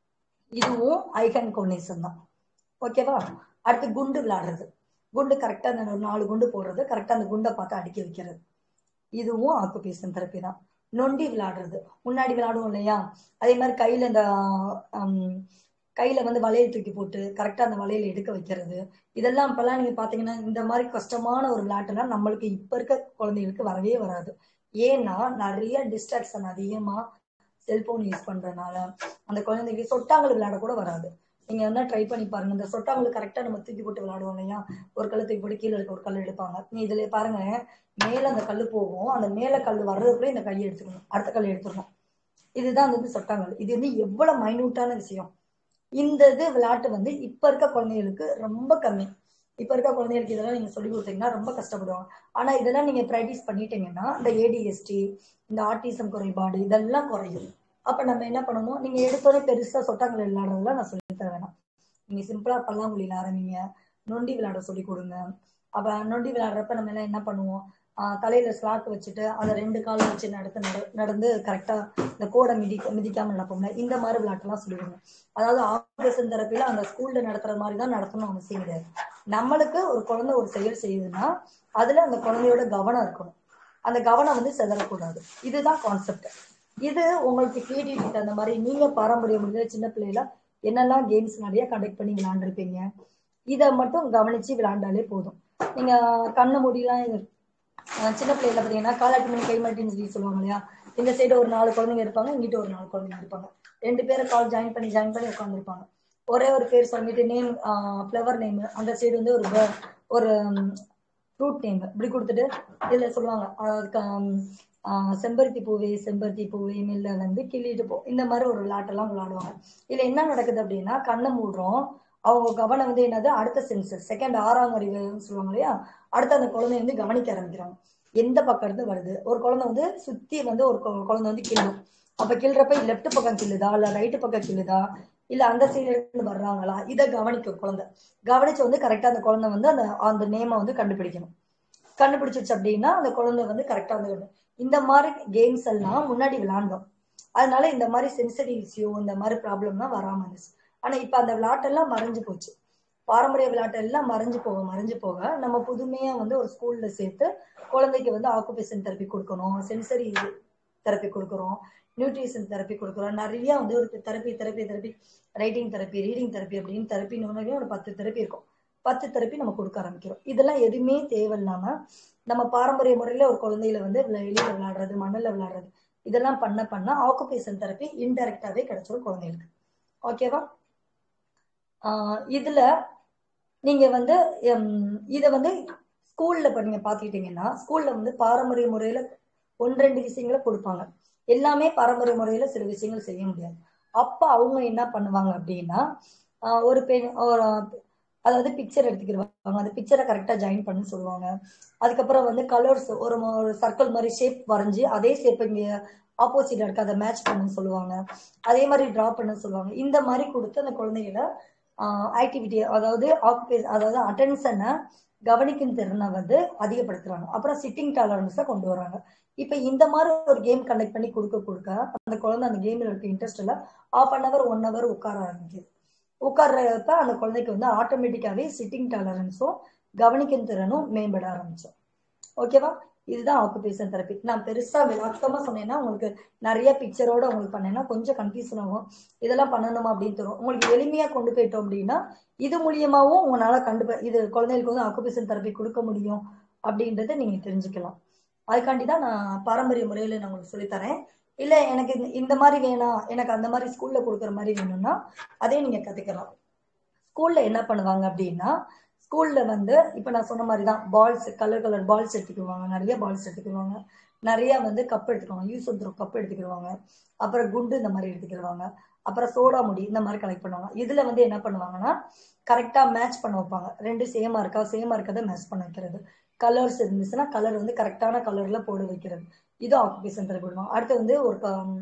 இதுவும் ஐகன் கோனேஷன் தான் ஓகேவா அடுத்து குண்டு விளையாடுறது குண்டு கரெக்டா அந்த ஒரு நாலு குண்டு போடுறது கரெக்டா அந்த குண்டை பார்த்து அடிக்க வைக்கிறது இதுவும் ஆக்குபேஷன் தெரப்பி தான் நொண்டி விளையாடுறது முன்னாடி விளையாடுவோம் இல்லையா அதே மாதிரி கையில இந்த ஹம், கையில வந்து வளையல் தூக்கி போட்டு கரெக்டா அந்த வளையல் எடுக்க வைக்கிறது இதெல்லாம் இப்பெல்லாம் நீங்க பாத்தீங்கன்னா இந்த மாதிரி கஷ்டமான ஒரு விளையாட்டுலாம் நம்மளுக்கு இப்ப இருக்க குழந்தைகளுக்கு வரவே வராது ஏன்னா நிறைய டிஸ்ட்ராக்ஷன் அதிகமா செல்போன் யூஸ் பண்றதுனால அந்த குழந்தைக்கு சொட்டாங்கல் விளையாட கூட வராது நீங்க என்ன ட்ரை பண்ணி பாருங்க இந்த சொட்டாங்கல் கரெக்டா நம்ம தூக்கி போட்டு விளையாடுவோம் இல்லையா ஒரு கல்லை தூக்கி போட்டு கீழே இருக்க ஒரு கல் எடுப்பாங்க நீ இதுல பாருங்க மேல அந்த கல் போகும் அந்த மேல கல் வர்றதுக்குள்ள இந்த கையை எடுத்துக்கணும் அடுத்த கல் எடுத்துக்கணும் இதுதான் வந்து சொட்டாங்கல் இது வந்து எவ்வளவு மைனூட்டான விஷயம் இந்த இது விளையாட்டு வந்து இப்ப இருக்க குழந்தைகளுக்கு ரொம்ப கம்மி இப்ப இருக்க குழந்தைகளுக்கு இதெல்லாம் நீங்க சொல்லி கொடுத்தீங்கன்னா ரொம்ப கஷ்டப்படுவாங்க ஆனா இதெல்லாம் நீங்க ப்ராக்டிஸ் பண்ணிட்டீங்கன்னா இந்த ஏடிஎஸ்டி இந்த ஆட்டிசம் குறைபாடு இதெல்லாம் குறையும் அப்ப நம்ம என்ன பண்ணணும் நீங்க எடுத்தோடனே பெருசா சொட்டாங்கல் விளையாடுறதுலாம் நான் சொல்லி தர வேணாம் நீங்க சிம்பிளா பல்லாங்குழியில ஆரம்பிங்க நொண்டி விளையாட சொல்லி கொடுங்க அப்ப நொண்டி விளையாடுறப்ப நம்ம எல்லாம் என்ன பண்ணுவோம் ஆஹ் தலையில ஸ்லாக் வச்சுட்டு அதை ரெண்டு கால் வச்சு நடந்து நட- நடந்து கரெக்டா இந்த கோடை மிதி மிதிக்காம நடப்போம்ல இந்த மாதிரி விளையாட்டுலாம் சொல்லிடுங்க அதாவது ஆபரேஷன் தெரப்பில அந்த ஸ்கூல்ல நடத்துற மாதிரி தான் நடத்தணும் அவசியம் கிடையாது நம்மளுக்கு ஒரு குழந்தை ஒரு செயல் செய்யுதுன்னா அதுல அந்த குழந்தையோட கவனம் இருக்கணும் அந்த கவனம் வந்து செதறக்கூடாது இதுதான் கான்செப்ட் இது உங்களுக்கு கிரியேட்டிவிட்டி தகுந்த மாதிரி நீங்க பாரம்பரிய முறையில சின்ன பிள்ளைல என்னெல்லாம் கேம்ஸ் நிறைய கண்டக்ட் பண்ணி விளையாண்டுருப்பீங்க இதை மட்டும் கவனிச்சு விளையாண்டாலே போதும் நீங்க கண்ணை மூடிலாம் இது அஹ் சின்ன பிள்ளைல பாத்தீங்கன்னா காலாட்டி மணி கை மாட்டின்னு சொல்லி சொல்லுவாங்க இல்லையா இந்த சைடு ஒரு நாலு குழந்தைங்க இருப்பாங்க இங்கிட்ட ஒரு நாலு குழந்தைங்க இருப்பாங்க ரெண்டு பேரும் கால் ஜாயின் பண்ணி ஜாயின் பண்ணி உட்காந்துருப்பாங்க ஒரே ஒரு பேர் சொல்லிட்டு நேம் ஃப்ளவர் நேம் அந்த சைடு வந்து ஒரு bir- ஒரு ஃப்ரூட் நேம் இப்படி கொடுத்துட்டு இதுல சொல்லுவாங்க அதுக்கு ஹம், ஆஹ் செம்பருத்தி பூவே செம்பருத்தி பூவே மெல்ல வந்து கிள்ளிட்டு போ இந்த மாதிரி ஒரு விளையாட்டெல்லாம் விளையாடுவாங்க இதுல என்ன நடக்குது அப்படின்னா கண்ணை மூடுறோம் அவங்க கவனம் வந்து என்னது அடுத்த சென்சர் செகண்ட் ஆறாம் அறிவுன்னு சொல்லுவாங்க இல்லையா அடுத்து அந்த குழந்தைய வந்து கவனிக்க ஆரம்பிக்கிறாங்க எந்த பக்கம் இருந்து வருது ஒரு குழந்தை வந்து சுத்தி வந்து ஒரு கு- குழந்தை வந்து கிள்ளும் அப்ப கிள்றப்ப லெஃப்ட் பக்கம் கிள்ளுதா இல்ல ரைட்டு பக்கம் கிள்ளுதா இல்ல அந்த சைடுல இருந்து வர்றாங்களா இதை கவனிக்கும் குழந்தை கவனிச்சு வந்து கரெக்டா அந்த குழந்தை வந்து அந்த அந்த நேமை வந்து கண்டுபிடிக்கணும் கண்டுபிடிச்சிருச்சு அப்படின்னா அந்த குழந்தை வந்து கரெக்டா வந்து இந்த மாதிரி கேம்ஸ் எல்லாம் முன்னாடி விளையாண்டோம் அதனால இந்த மாதிரி சென்சரி இஷ்யூ இந்த மாதிரி ப்ராப்ளம்லாம் வராம இருந்துச்சு ஆனா இப்ப அந்த விளையாட்டெல்லாம் மறைஞ்சு போச்சு பாரம்பரிய விளையாட்டு எல்லாம் மறைஞ்சு போக மறைஞ்சு போக நம்ம புதுமையா வந்து ஒரு ஸ்கூல்ல சேர்த்து குழந்தைக்கு வந்து ஆக்குபேஷன் தெரப்பி கொடுக்கணும் சென்சரி தெரப்பி கொடுக்குறோம் நியூட்ரிஷன் தெரப்பி கொடுக்குறோம் நிறைய வந்து ஒரு therapy therapy therapy writing therapy reading therapy அப்படின்னு தெரப்பி ஒரு பத்து தெரப்பி இருக்கும் பத்து தெரப்பி நம்ம கொடுக்க ஆரம்பிக்கிறோம் இதெல்லாம் எதுவுமே தேவையில்லாம நம்ம பாரம்பரிய முறையில ஒரு குழந்தையில வந்து வெளியில விளையாடுறது மண்ணில் விளையாடுறது இதெல்லாம் பண்ண பண்ண ஆக்குபேஷன் தெரப்பி இன்டெரக்டாவே கிடைச்சிரும் குழந்தைகளுக்கு ஓகேவா ஆஹ் இதுல நீங்க வந்து இதை வந்து ஸ்கூல்ல இப்ப நீங்க பாத்துக்கிட்டீங்கன்னா ஸ்கூல்ல வந்து பாரம்பரிய முறையில ஒன்று ரெண்டு விஷயங்களை கொடுப்பாங்க எல்லாமே பாரம்பரிய முறையில சில விஷயங்கள் செய்ய முடியாது அப்ப அவங்க என்ன பண்ணுவாங்க அப்படின்னா ஆஹ் ஒரு பெண் ஒரு அதாவது பிக்சர் எடுத்துக்கிடுவாங்க அந்த பிக்சரை கரெக்டா ஜாயின் பண்ண சொல்லுவாங்க அதுக்கப்புறம் வந்து கலர்ஸ் ஒரு ஒரு சர்க்கிள் மாதிரி ஷேப் வரைஞ்சி அதே ஷேப் இங்க ஆப்போசிட்ல இருக்க அதை மேட்ச் பண்ண சொல்லுவாங்க அதே மாதிரி டிரா பண்ண சொல்லுவாங்க இந்த மாதிரி கொடுத்து அந்த குழந்தைகளை ஆக்டிவிட்டி அதாவது ஆக்குபே அதாவது அட்டென்ஷனை கவனிக்கும் திறனை வந்து அதிகப்படுத்துறாங்க அப்புறம் சிட்டிங் டாலரன்ஸை கொண்டு வராங்க இப்ப இந்த மாதிரி ஒரு கேம் கண்டக்ட் பண்ணி கொடுக்க கொடுக்க அந்த குழந்தை அந்த கேம்ல இருக்க இன்ட்ரெஸ்ட்ல half an hour one hour உட்கார ஆரம்பிக்குது உட்கார்றப்ப அந்த குழந்தைக்கு வந்து ஆட்டோமேட்டிக்காவே சிட்டிங் டாலரன்ஸும் கவனிக்கும் திறனும் மேம்பட ஆரம்பிச்சோம் ஓகேவா இதுதான் ஆக்குபேஷன் தெரப்பி நான் பெருசா விளக்கமா சொன்னேன்னா உங்களுக்கு நிறைய பிக்சரோட உங்களுக்கு பண்ணேன்னா கொஞ்சம் கன்ஃபியூஷன் ஆகும் இதெல்லாம் பண்ணணுமா அப்படின்னு தரும் உங்களுக்கு எளிமையா கொண்டு போயிட்டோம் அப்படின்னா இது மூலியமாவும் உங்களால கண்டு இது குழந்தைகளுக்கு வந்து ஆக்குபேஷன் தெரப்பி கொடுக்க முடியும் அப்படின்றத நீங்க தெரிஞ்சுக்கலாம் அதுக்காண்டி தான் நான் பாரம்பரிய முறையில நான் உங்களுக்கு சொல்லித்தரேன் இல்ல எனக்கு இந்த மாதிரி வேணாம் எனக்கு அந்த மாதிரி ஸ்கூல்ல கொடுக்குற மாதிரி வேணும்னா அதே நீங்க கத்துக்கலாம் ஸ்கூல்ல என்ன பண்ணுவாங்க அப்படின்னா ஸ்கூல்ல வந்து இப்ப நான் சொன்ன மாதிரி தான் பால்ஸ் கலர் கலர் பால்ஸ் எடுத்துக்குவாங்க நிறைய பால்ஸ் எடுத்துக்குவாங்க நிறைய வந்து கப் எடுத்துக்குவாங்க யூஸ் வந்துடும் கப் எடுத்துக்கிடுவாங்க அப்புறம் குண்டு இந்த மாதிரி எடுத்துக்கிடுவாங்க அப்புறம் சோடா முடி இந்த மாதிரி கலெக்ட் பண்ணுவாங்க இதுல வந்து என்ன பண்ணுவாங்கன்னா கரெக்டா மேட்ச் பண்ண வைப்பாங்க ரெண்டு சேமா இருக்கா சேமா இருக்கதை மேட்ச் பண்ண வைக்கிறது கலர்ஸ் இருந்துச்சுன்னா கலர் வந்து கரெக்டான கலர்ல போட வைக்கிறது இது ஆக்குபேஷன் தெரப்பி விடுவாங்க அடுத்து வந்து ஒரு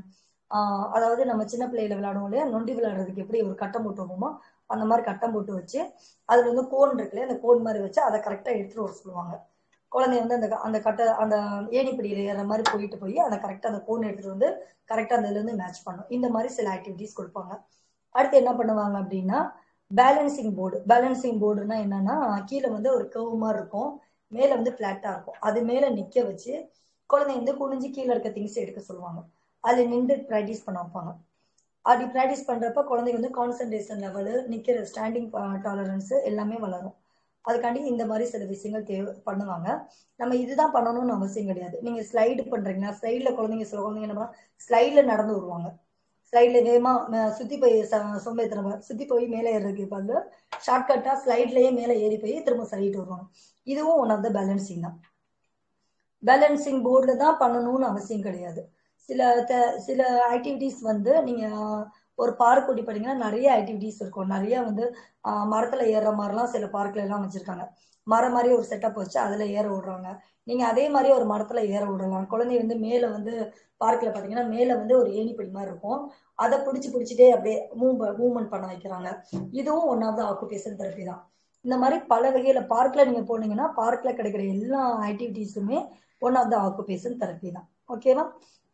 அதாவது நம்ம சின்ன பிள்ளையில விளையாடுவோம் இல்லையா நொண்டி விளையாடுறதுக்கு எப்படி ஒரு கட்டம் போட்டு வைப்போமோ அந்த மாதிரி கட்டம் போட்டு வச்சு அதுல வந்து கோன் இருக்குல்ல அந்த கோன் மாதிரி வச்சு அதை கரெக்டா எடுத்துட்டு வர சொல்லுவாங்க குழந்தை வந்து அந்த அந்த கட்டை அந்த ஏணிப்படியில ஏற மாதிரி போயிட்டு போய் அந்த கரெக்டா அந்த கோன் எடுத்துட்டு வந்து கரெக்டா அந்த இதுல இருந்து மேட்ச் பண்ணும் இந்த மாதிரி சில ஆக்டிவிட்டிஸ் கொடுப்பாங்க அடுத்து என்ன பண்ணுவாங்க அப்படின்னா பேலன்சிங் போர்டு பேலன்சிங் போர்டுனா என்னன்னா கீழே வந்து ஒரு கர்வ் மாதிரி இருக்கும் மேல வந்து பிளாட்டா இருக்கும் அது மேல நிக்க வச்சு குழந்தை வந்து குனிஞ்சு கீழே இருக்க திங்ஸ் எடுக்க சொல்லுவாங்க அதுல நின்று ப்ராக்டிஸ் பண்ண வைப்பாங்க அப்படி ப்ராக்டிஸ் பண்றப்ப குழந்தைங்க வந்து கான்சன்ட்ரேஷன் லெவலு நிக்கிற ஸ்டாண்டிங் டாலரன்ஸ் எல்லாமே வளரும் அதுக்காண்டி இந்த மாதிரி சில விஷயங்கள் தேவை பண்ணுவாங்க நம்ம இதுதான் பண்ணணும்னு அவசியம் கிடையாது நீங்க ஸ்லைடு பண்றீங்கன்னா ஸ்லைட்ல குழந்தைங்க சில குழந்தைங்க என்ன ஸ்லைட்ல நடந்து வருவாங்க ஸ்லைட்ல வேகமா சுத்தி போய் சொம்பேத்துறவங்க சுத்தி போய் மேலே ஏறதுக்கு இப்போ ஷார்ட்கட்டா ஸ்லைட்லயே மேலே ஏறி போய் திரும்ப சரிட்டு வருவாங்க இதுவும் ஒன் ஆஃப் த பேலன்சிங் தான் பேலன்சிங் போர்டில் தான் பண்ணணும்னு அவசியம் கிடையாது சில சில ஆக்டிவிட்டிஸ் வந்து நீங்க ஒரு பார்க் கூட்டி போனீங்கன்னா நிறைய ஆக்டிவிட்டிஸ் இருக்கும் நிறைய வந்து மரத்துல ஏறுற மாதிரிலாம் சில பார்க்ல எல்லாம் வச்சிருக்காங்க மரம் மாதிரி ஒரு செட்டப் வச்சு அதுல ஏற விடுறாங்க நீங்க அதே மாதிரி ஒரு மரத்துல ஏற விடலாம் குழந்தை வந்து மேல வந்து பார்க்ல பாத்தீங்கன்னா மேல வந்து ஒரு ஏணிப்படி மாதிரி இருக்கும் அதை பிடிச்சி பிடிச்சிட்டே அப்படியே மூவ் மூவ்மெண்ட் பண்ண வைக்கிறாங்க இதுவும் one of the occupation therapy தான் இந்த மாதிரி பல வகையில பார்க்ல நீங்க போனீங்கன்னா பார்க்ல கிடைக்கிற எல்லா ஆக்டிவிட்டிஸுமே one of the occupation therapy தான் ஓகேவா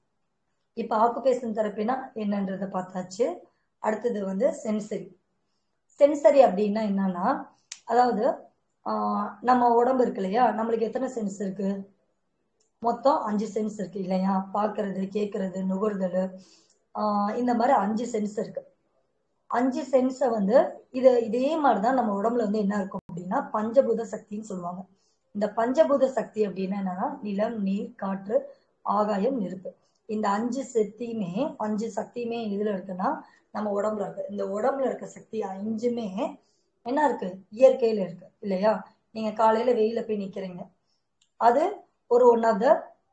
இப்ப ஆக்குபேஷன் தெரப்பினா என்னன்றத பார்த்தாச்சு அடுத்தது வந்து சென்சரி சென்சரி அப்படின்னா என்னன்னா அதாவது நம்ம உடம்பு இருக்கு இல்லையா நம்மளுக்கு எத்தனை சென்ஸ் இருக்கு மொத்தம் அஞ்சு சென்ஸ் இருக்கு இல்லையா பாக்குறது கேட்கறது நுகர்தல் இந்த மாதிரி அஞ்சு சென்ஸ் இருக்கு அஞ்சு சென்ஸை வந்து இது இதே மாதிரிதான் நம்ம உடம்புல வந்து என்ன இருக்கும் அப்படின்னா பஞ்சபூத சக்தின்னு சொல்லுவாங்க இந்த பஞ்சபூத சக்தி அப்படின்னா என்னன்னா நிலம் நீர் காற்று ஆகாயம் நெருப்பு இந்த அஞ்சு சக்தியுமே அஞ்சு சக்தியுமே இதுல இருக்குன்னா நம்ம உடம்புல இருக்கு இந்த உடம்புல இருக்க சக்தி அஞ்சுமே என்ன இருக்கு இயற்கையில இருக்கு இல்லையா நீங்க காலையில வெயில போய் நிக்கிறீங்க அது ஒரு ஒன் ஆஃப் த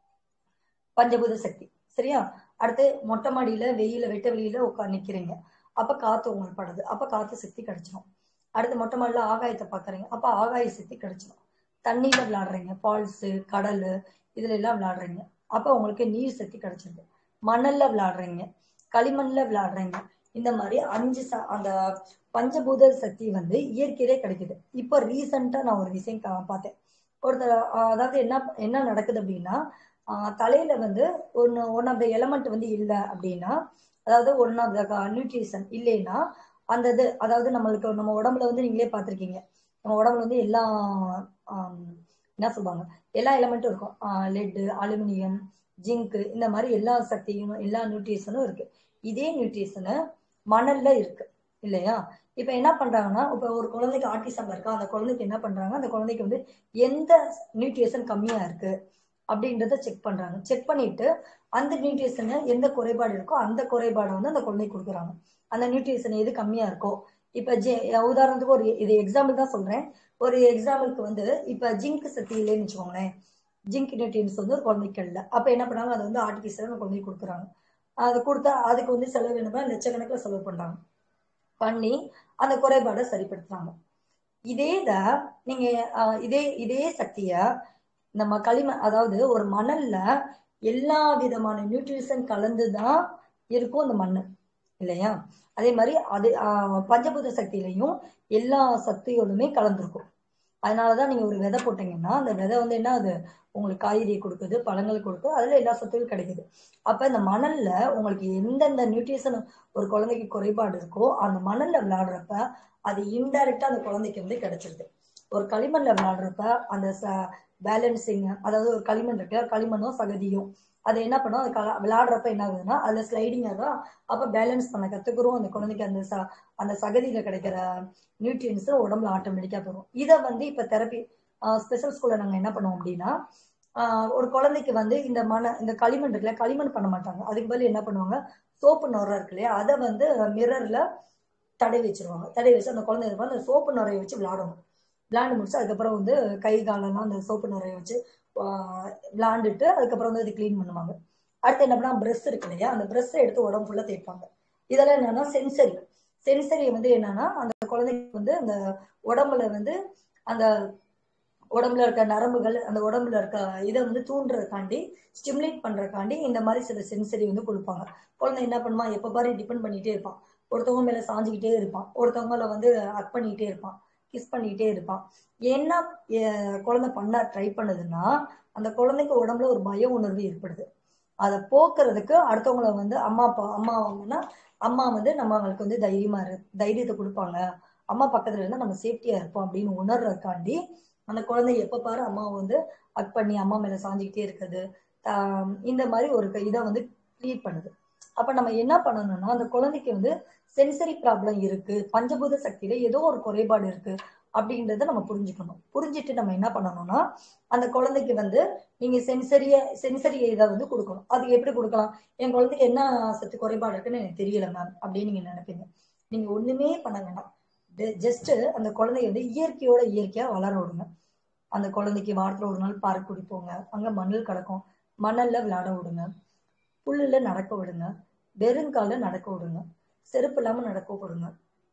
பஞ்சபூத சக்தி சரியா அடுத்து மொட்டை மாடியில வெயில வெட்ட வெளியில உட்காந்து நிக்கிறீங்க அப்ப காத்து உங்களுக்கு படுது அப்ப காத்து சக்தி கிடைச்சிடும் அடுத்து மொட்டை மாடியில ஆகாயத்தை பாக்குறீங்க அப்ப ஆகாய சக்தி கிடைச்சிடும் தண்ணியில விளையாடுறீங்க ஃபால்ஸ் கடல் இதுல எல்லாம் விளையாடுறீங்க அப்ப உங்களுக்கு நீர் சக்தி கிடைச்சிருது மணல்ல விளையாடுறீங்க களிமண்ல விளையாடுறீங்க இந்த மாதிரி அஞ்சு அந்த பஞ்சபூத சக்தி வந்து இயற்கையிலே கிடைக்குது இப்போ ரீசெண்டா நான் ஒரு விஷயம் பார்த்தேன் ஒருத்தர் ஆஹ் அதாவது என்ன என்ன நடக்குது அப்படின்னா ஆஹ் தலையில வந்து ஒன்னு ஒன் ஆஃப் த எலமெண்ட் வந்து இல்லை அப்படின்னா அதாவது ஒன் ஆஃப் த நியூட்ரிஷன் இல்லைன்னா அந்த இது அதாவது நம்மளுக்கு நம்ம உடம்புல வந்து நீங்களே பார்த்துருக்கீங்க நம்ம உடம்புல வந்து எல்லா ஆம், என்ன சொல்லுவாங்க எல்லா எலமெண்ட்டும் இருக்கும் லெட்டு அலுமினியம் ஜிங்க் இந்த மாதிரி எல்லா சக்தியும் எல்லா நியூட்ரிஷனும் இருக்கு இதே நியூட்ரிஷனு மணல்ல இருக்கு இல்லையா இப்ப என்ன பண்றாங்கன்னா இப்ப ஒரு குழந்தைக்கு ஆட்டிசம் இருக்கா அந்த குழந்தைக்கு என்ன பண்றாங்க அந்த குழந்தைக்கு வந்து எந்த நியூட்ரிஷன் கம்மியா இருக்கு அப்படின்றத செக் பண்றாங்க செக் பண்ணிட்டு அந்த நியூட்ரிஷன் எந்த குறைபாடு இருக்கோ அந்த குறைபாடை வந்து அந்த குழந்தைக்கு கொடுக்குறாங்க அந்த நியூட்ரிஷன் எது கம்மியா இருக்கோ இப்ப ஜெ உதாரணத்துக்கு ஒரு இது எக்ஸாம்பிள் தான் சொல்றேன் ஒரு எக்ஸாம்பிளுக்கு வந்து இப்ப ஜிங்க் சக்தி இல்லைன்னு வச்சுக்கோங்களேன் ஜிங்க் நியூட்ரியன்ஸ் வந்து ஒரு குழந்தைக்கு இல்லை அப்ப என்ன பண்ணாங்க அதை வந்து ஆர்டிஃபிஷியலாக அந்த குழந்தைக்கு கொடுக்குறாங்க அது கொடுத்தா அதுக்கு வந்து செலவு என்ன லட்சக்கணக்கில் செலவு பண்றாங்க பண்ணி அந்த குறைபாடை சரிப்படுத்துறாங்க இதே இதை நீங்க ஆஹ், இதே இதே சக்திய நம்ம களிமண் அதாவது ஒரு மணல்ல எல்லா விதமான நியூட்ரிஷன் கலந்து தான் இருக்கும் அந்த மண் இல்லையா அதே மாதிரி அது ஆஹ், பஞ்சபூத சக்தியிலையும் எல்லா சக்தியோடுமே கலந்துருக்கும் அதனாலதான் நீங்க ஒரு விதை போட்டீங்கன்னா அந்த விதை வந்து என்ன அது உங்களுக்கு காய்கறி கொடுக்குது பழங்கள் கொடுக்குது அதுல எல்லா சத்தும் கிடைக்குது அப்ப இந்த மணல்ல உங்களுக்கு எந்தெந்த நியூட்ரிஷன் ஒரு குழந்தைக்கு குறைபாடு இருக்கோ அந்த மணல்ல விளையாடுறப்ப அது இன்டைரக்டா அந்த குழந்தைக்கு வந்து கிடைச்சிருது ஒரு களிமண்ல விளையாடுறப்ப அந்த பேலன்சிங் அதாவது ஒரு களிமண் இருக்கு களிமண்ணும் சகதியும் அது என்ன பண்ணும் அது கல- விளையாடுறப்ப என்ன ஆகுதுன்னா அதுல ஸ்லைடிங் ஆகும் அப்ப பேலன்ஸ் பண்ண கத்துக்கிறோம் அந்த குழந்தைக்கு அந்த ச- அந்த சகதியில கிடைக்கிற நியூட்ரியன்ஸ் உடம்புல ஆட்டோமேட்டிக்கா போகும் இதை வந்து இப்ப தெரப்பி ஸ்பெஷல் ஸ்கூல்ல நாங்க என்ன பண்ணுவோம் அப்படின்னா ஆஹ் ஒரு குழந்தைக்கு வந்து இந்த மன இந்த களிமண் இருக்குல்ல களிமண் பண்ண மாட்டாங்க அதுக்கு பதில் என்ன பண்ணுவாங்க சோப்பு நுரை இருக்கு இல்லையா அதை வந்து மிரர்ல தடவி வச்சிருவாங்க தடவி வச்சு அந்த குழந்தை இருக்கும் அந்த சோப்பு நுரையை வச்சு விளையாடணும் விளையாண்டு முடிச்சு அதுக்கப்புறம் வந்து கை காலெல்லாம் அந்த சோப்பு நுரையை வச்சு ஆஹ் விளையாண்டுட்டு அதுக்கப்புறம் வந்து அது க்ளீன் பண்ணுவாங்க அடுத்து என்ன பண்ணா பிரஷ் இருக்கு இல்லையா அந்த பிரஷ்ஷை எடுத்து உடம்பு ஃபுல்லா தேய்ப்பாங்க இதெல்லாம் என்னன்னா சென்சரி சென்சரி வந்து என்னன்னா அந்த குழந்தைக்கு வந்து அந்த உடம்புல வந்து அந்த உடம்புல இருக்க நரம்புகள் அந்த உடம்புல இருக்க இதை வந்து தூண்டுறதுக்காண்டி ஸ்டிமுலேட் பண்றதுக்காண்டி இந்த மாதிரி சில சென்சரி வந்து கொடுப்பாங்க குழந்தை என்ன பண்ணுமா எப்ப பாரு டிபெண்ட் பண்ணிட்டே இருப்பான் ஒருத்தவங்க மேல சாஞ்சுக்கிட்டே இருப்பான் ஒருத்தவங்கள வந்து அக் பண்ணிக்கிட்டே இருப்பான் கிஸ் பண்ணிக்கிட்டே இருப்பான் என்ன அஹ், குழந்தை பண்ண ட்ரை பண்ணுதுன்னா அந்த குழந்தைக்கு உடம்புல ஒரு பய உணர்வு ஏற்படுது அதை போக்குறதுக்கு அடுத்தவங்கள வந்து அம்மா அப்பா அம்மா வாங்கன்னா அம்மா வந்து நம்ம அவங்களுக்கு வந்து தைரியமா இரு தைரியத்தை கொடுப்பாங்க அம்மா பக்கத்துல இருந்தா நம்ம சேஃப்டியா இருப்போம் அப்படின்னு உணர்றதுக்காண்டி அந்த குழந்தை எப்ப பாரு அம்மாவை வந்து அக் பண்ணி அம்மா மேல சாஞ்சிக்கிட்டே இருக்குது ஆஹ் இந்த மாதிரி ஒரு இதை வந்து கிரியேட் பண்ணுது அப்ப நம்ம என்ன பண்ணணும்னா அந்த குழந்தைக்கு வந்து சென்சரி ப்ராப்ளம் இருக்கு பஞ்சபூத சக்தியில ஏதோ ஒரு குறைபாடு இருக்கு அப்படின்றத நம்ம புரிஞ்சுக்கணும் புரிஞ்சுட்டு நம்ம என்ன பண்ணணும்னா அந்த குழந்தைக்கு வந்து நீங்க சென்சரிய சென்சரி இதை வந்து கொடுக்கணும் அது எப்படி கொடுக்கலாம் என் குழந்தைக்கு என்ன சத்து குறைபாடு இருக்குன்னு எனக்கு தெரியல மேம் அப்படின்னு நீங்க நினைப்பீங்க நீங்க ஒண்ணுமே பண்ண வேணாம் ஜஸ்ட் அந்த குழந்தைய வந்து இயற்கையோட இயற்கையா வளர விடுங்க அந்த குழந்தைக்கு வாரத்துல ஒரு நாள் பார்க் குடிப்போங்க அங்க மணல் கிடக்கும் மணல்ல விளையாட விடுங்க புல்லுல நடக்க விடுங்க வெறுங்கால நடக்க விடுங்க செருப்பு இல்லாம நடக்க விடுங்க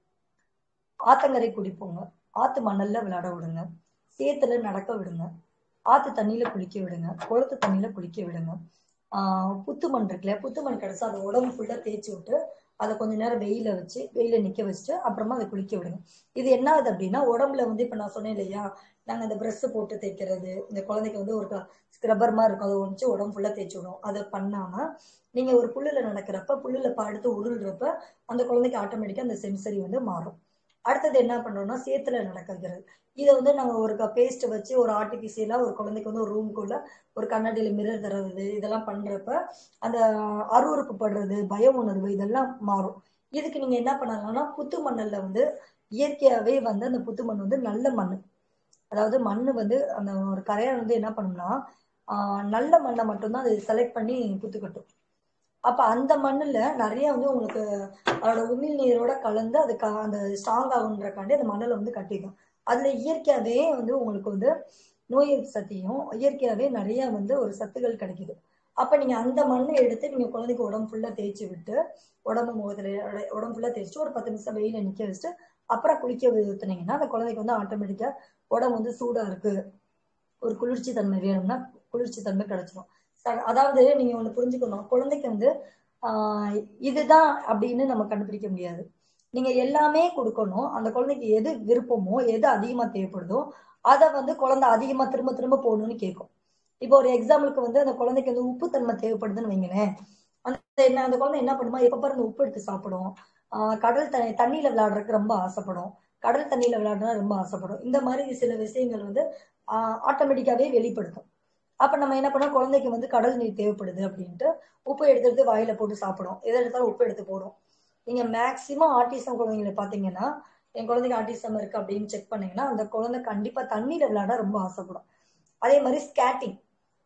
ஆத்தங்கரை குடிப்போங்க ஆத்து மணல்ல விளையாட விடுங்க சேத்துல நடக்க விடுங்க ஆத்து தண்ணியில குளிக்க விடுங்க குளத்து தண்ணியில குளிக்க விடுங்க ஆஹ் புத்து மண் இருக்குல்ல புத்து மண் கிடைச்சா அதை உடம்பு ஃபுல்லா தேய்ச்சி விட்டு அதை கொஞ்ச நேரம் வெயில வச்சு வெயில நிக்க வச்சுட்டு அப்புறமா அதை குளிக்க விடுங்க இது என்ன ஆகுது அப்படின்னா உடம்புல வந்து இப்ப நான் சொன்னேன் இல்லையா நாங்க இந்த பிரஷ் போட்டு தேய்க்கிறது இந்த குழந்தைக்கு வந்து ஒரு ஸ்க்ரப்பர் மாதிரி இருக்கும் அதை ஒழிச்சு உடம்பு ஃபுல்லா தேய்ச்சி விடும் அதை பண்ணாம நீங்க ஒரு புல்லுல நடக்கிறப்ப புல்லுல படுத்து உருள்றப்ப அந்த குழந்தைக்கு ஆட்டோமேட்டிக்கா அந்த சென்சரி வந்து மாறும் அடுத்தது என்ன பண்றோம்னா சேத்துல நடக்கிறது இதை வந்து நாங்க ஒரு பேஸ்ட் வச்சு ஒரு ஆர்டிபிஷியலா ஒரு குழந்தைக்கு வந்து ஒரு ரூம்குள்ள ஒரு கண்ணாடியில மிரர் தர்றது இதெல்லாம் பண்றப்ப அந்த அருவறுப்பு படுறது பய உணர்வு இதெல்லாம் மாறும் இதுக்கு நீங்க என்ன பண்ணலாம்னா புத்து மணல்ல வந்து இயற்கையாவே வந்து அந்த புத்து மண் வந்து நல்ல மண் அதாவது மண் வந்து அந்த ஒரு கரையான் வந்து என்ன பண்ணும்னா ஆஹ் நல்ல மண்ணை மட்டும்தான் அது செலக்ட் பண்ணி புத்து கட்டும் அப்ப அந்த மண்ணுல நிறைய வந்து உங்களுக்கு அதோட உமிழ் நீரோட கலந்து அது க- அந்த ஸ்ட்ராங் ஆகுன்றக்காண்டி அந்த மண்ணில் வந்து கட்டிக்கும் அதுல இயற்கையாவே வந்து உங்களுக்கு வந்து நோய் எதிர்ப்பு சக்தியும் இயற்கையாவே நிறைய வந்து ஒரு சத்துகள் கிடைக்குது அப்ப நீங்க அந்த மண்ணை எடுத்து நீங்க குழந்தைக்கு உடம்பு ஃபுல்லா தேய்ச்சி விட்டு உடம்பு முகத்துல உட- உடம்பு ஃபுல்லா தேய்ச்சிட்டு ஒரு பத்து நிமிஷம் வெயில நிக்க வச்சுட்டு அப்புறம் குளிக்க ஊத்துனீங்கன்னா அந்த குழந்தைக்கு வந்து ஆட்டோமேட்டிக்கா உடம்பு வந்து சூடா இருக்கு ஒரு குளிர்ச்சி தன்மை வேணும்னா குளிர்ச்சி தன்மை கிடைச்சிடும் ச- அதாவது நீங்க ஒண்ணு புரிஞ்சுக்கணும் குழந்தைக்கு வந்து ஆஹ் இதுதான் அப்படின்னு நம்ம கண்டுபிடிக்க முடியாது நீங்க எல்லாமே கொடுக்கணும் அந்த குழந்தைக்கு எது விருப்பமோ எது அதிகமா தேவைப்படுதோ அதை வந்து குழந்தை அதிகமா திரும்ப திரும்ப போகணும்னு கேட்கும் இப்போ ஒரு எக்ஸாம்பிளுக்கு வந்து அந்த குழந்தைக்கு வந்து உப்பு தன்மை தேவைப்படுதுன்னு வைங்களேன் அந்த என்ன அந்த குழந்தை என்ன பண்ணுமா எப்ப பாரு அந்த உப்பு எடுத்து சாப்பிடும் ஆஹ் கடல் தண்ணி தண்ணியில விளையாடுறதுக்கு ரொம்ப ஆசைப்படும் கடல் தண்ணியில விளையாடுறதுனா ரொம்ப ஆசைப்படும் இந்த மாதிரி சில விஷயங்கள் வந்து ஆட்டோமேட்டிக்காவே வெளிப்படுத்தும் அப்ப நம்ம என்ன பண்ணோம் குழந்தைக்கு வந்து கடல் நீர் தேவைப்படுது அப்படின்ட்டு உப்பு எடுத்து எடுத்து வாயில போட்டு சாப்பிடும் எதை எடுத்தாலும் உப்பு எடுத்து போடும் நீங்க மேக்சிமம் ஆர்டிசம் குழந்தைங்களை பாத்தீங்கன்னா என் குழந்தைக்கு ஆர்டிசம் இருக்கு அப்படின்னு செக் பண்ணீங்கன்னா அந்த குழந்தை கண்டிப்பா தண்ணியில விளையாட ரொம்ப ஆசைப்படும் அதே மாதிரி ஸ்கேட்டிங்